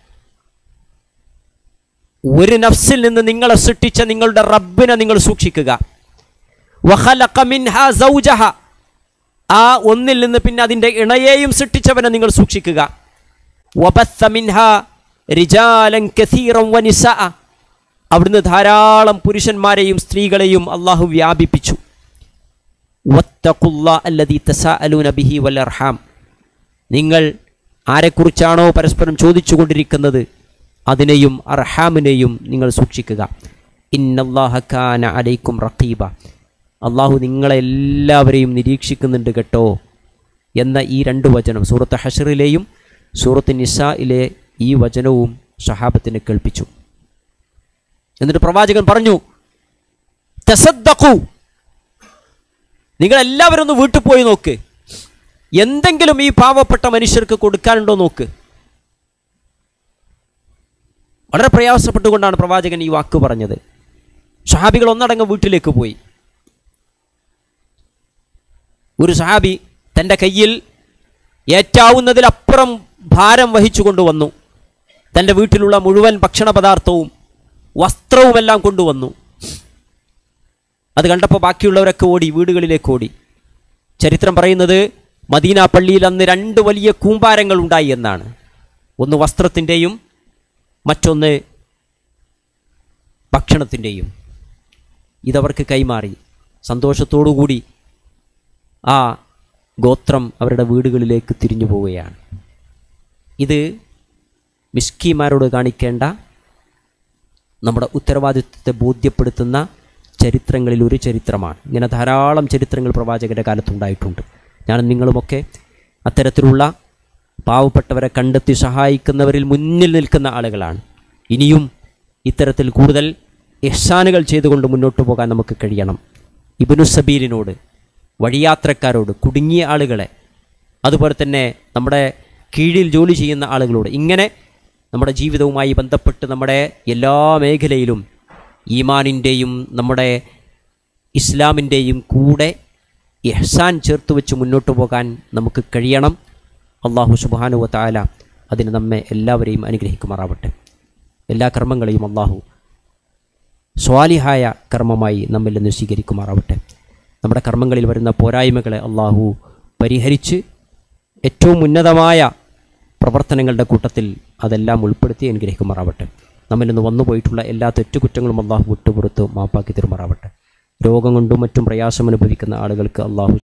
Speaker 2: ഒരു നഫ്സിൽ നിന്ന് നിങ്ങളെ സൃഷ്ടിച്ച നിങ്ങളുടെ റബ്ബിനെ നിങ്ങൾ സൂക്ഷിക്കുക വഖലഖ മിൻഹാ സൗജഹ ആ ഒന്നിൽ നിന്ന് പിന്നെ അതിൻ്റെ ഇണയെയും സൃഷ്ടിച്ചവനെ നിങ്ങൾ സൂക്ഷിക്കുക വബസ്സ മിൻഹാ റിജാലൻ കസീറൻ വനിസാ അവിടുന്ന് ധാരാളം പുരുഷന്മാരെയും സ്ത്രീകളെയും അള്ളാഹു വ്യാപിപ്പിച്ചു വത്തഖുല്ലാ അല്ലദീ തസാഅലൂന ബിഹി വൽ അർഹാം നിങ്ങൾ ആരെക്കുറിച്ചാണോ പരസ്പരം ചോദിച്ചുകൊണ്ടിരിക്കുന്നത് അതിനെയും അർഹാമിനെയും നിങ്ങൾ സൂക്ഷിക്കുക ഇന്നല്ലാഹ കാന അലൈക്കും റഖീബ അള്ളാഹു നിങ്ങളെല്ലാവരെയും നിരീക്ഷിക്കുന്നുണ്ട് കേട്ടോ എന്ന ഈ രണ്ട് വചനം സൂറത്ത് ഹഷറിലെയും സൂറത്ത് നിസായിലെ ഈ വചനവും സഹാബത്തിന് കേൾപ്പിച്ചു എന്നിട്ട് പ്രവാചകൻ പറഞ്ഞു തസദ്ദഖു നിങ്ങൾ എല്ലാവരും ഒന്ന് വീട്ടിൽ പോയി നോക്ക് എന്തെങ്കിലും ഈ പാവപ്പെട്ട മനുഷ്യർക്ക് കൊടുക്കാനുണ്ടോ നോക്ക് വളരെ പ്രയാസപ്പെട്ടുകൊണ്ടാണ് പ്രവാചകൻ ഈ വാക്ക് പറഞ്ഞത് സഹാബികൾ ഒന്നടങ്കം വീട്ടിലേക്ക് പോയി ഒരു സഹാബി തൻ്റെ കയ്യിൽ ഏറ്റാവുന്നതിലപ്പുറം ഭാരം വഹിച്ചു കൊണ്ടുവന്നു തൻ്റെ വീട്ടിലുള്ള മുഴുവൻ ഭക്ഷണ പദാർത്ഥവും വസ്ത്രവുമെല്ലാം കൊണ്ടുവന്നു അത് കണ്ടപ്പോൾ ബാക്കിയുള്ളവരൊക്കെ ഓടി വീടുകളിലേക്ക് ഓടി ചരിത്രം പറയുന്നത് മദീന പള്ളിയിൽ അന്ന് രണ്ട് വലിയ കൂമ്പാരങ്ങൾ ഉണ്ടായി എന്നാണ് ഒന്ന് വസ്ത്രത്തിൻ്റെയും മറ്റൊന്ന് ഭക്ഷണത്തിൻ്റെയും ഇതവർക്ക് കൈമാറി സന്തോഷത്തോടുകൂടി ആ ഗോത്രം അവരുടെ വീടുകളിലേക്ക് തിരിഞ്ഞു പോവുകയാണ് ഇത് മിസ്കിമാരോട് കാണിക്കേണ്ട നമ്മുടെ ഉത്തരവാദിത്വത്തെ ബോധ്യപ്പെടുത്തുന്ന ചരിത്രങ്ങളിൽ ഒരു ചരിത്രമാണ് ഇങ്ങനെ ധാരാളം ചരിത്രങ്ങൾ പ്രവാചകൻ്റെ കാലത്തുണ്ടായിട്ടുണ്ട് ഞാനും നിങ്ങളുമൊക്കെ അത്തരത്തിലുള്ള പാവപ്പെട്ടവരെ കണ്ടെത്തി സഹായിക്കുന്നവരിൽ മുന്നിൽ നിൽക്കുന്ന ആളുകളാണ് ഇനിയും ഇത്തരത്തിൽ കൂടുതൽ ഇഹ്സാനുകൾ ചെയ്തുകൊണ്ട് മുന്നോട്ട് പോകാൻ നമുക്ക് കഴിയണം ഇബനുസബീലിനോട് വഴിയാത്രക്കാരോട് കുടുങ്ങിയ ആളുകളെ അതുപോലെ തന്നെ നമ്മുടെ കീഴിൽ ജോലി ചെയ്യുന്ന ആളുകളോട് ഇങ്ങനെ നമ്മുടെ ജീവിതവുമായി ബന്ധപ്പെട്ട് നമ്മുടെ എല്ലാ മേഖലയിലും ഈമാനിൻ്റെയും നമ്മുടെ ഇസ്ലാമിൻ്റെയും കൂടെ ഇഹ്സാൻ ചേർത്ത് വെച്ച് മുന്നോട്ട് പോകാൻ നമുക്ക് കഴിയണം അള്ളാഹു സുബാനുവ താല അതിന് നമ്മെ എല്ലാവരെയും അനുഗ്രഹിക്കുമാറാവട്ടെ എല്ലാ കർമ്മങ്ങളെയും അള്ളാഹു സ്വാലിഹായ കർമ്മമായി നമ്മിൽ നിന്ന് സ്വീകരിക്കുമാറാവട്ടെ നമ്മുടെ കർമ്മങ്ങളിൽ വരുന്ന പോരായ്മകളെ അള്ളാഹു പരിഹരിച്ച് ഏറ്റവും ഉന്നതമായ പ്രവർത്തനങ്ങളുടെ കൂട്ടത്തിൽ അതെല്ലാം ഉൾപ്പെടുത്തി അനുഗ്രഹിക്കുമാറാവട്ടെ നമ്മിൽ നിന്ന് വന്നുപോയിട്ടുള്ള എല്ലാ തെറ്റുകുറ്റങ്ങളും അള്ളാഹു വിട്ടുപുറത്ത് മാപ്പാക്കി തരുമാറാവട്ടെ രോഗം കൊണ്ടും മറ്റും പ്രയാസം അനുഭവിക്കുന്ന ആളുകൾക്ക് അള്ളാഹു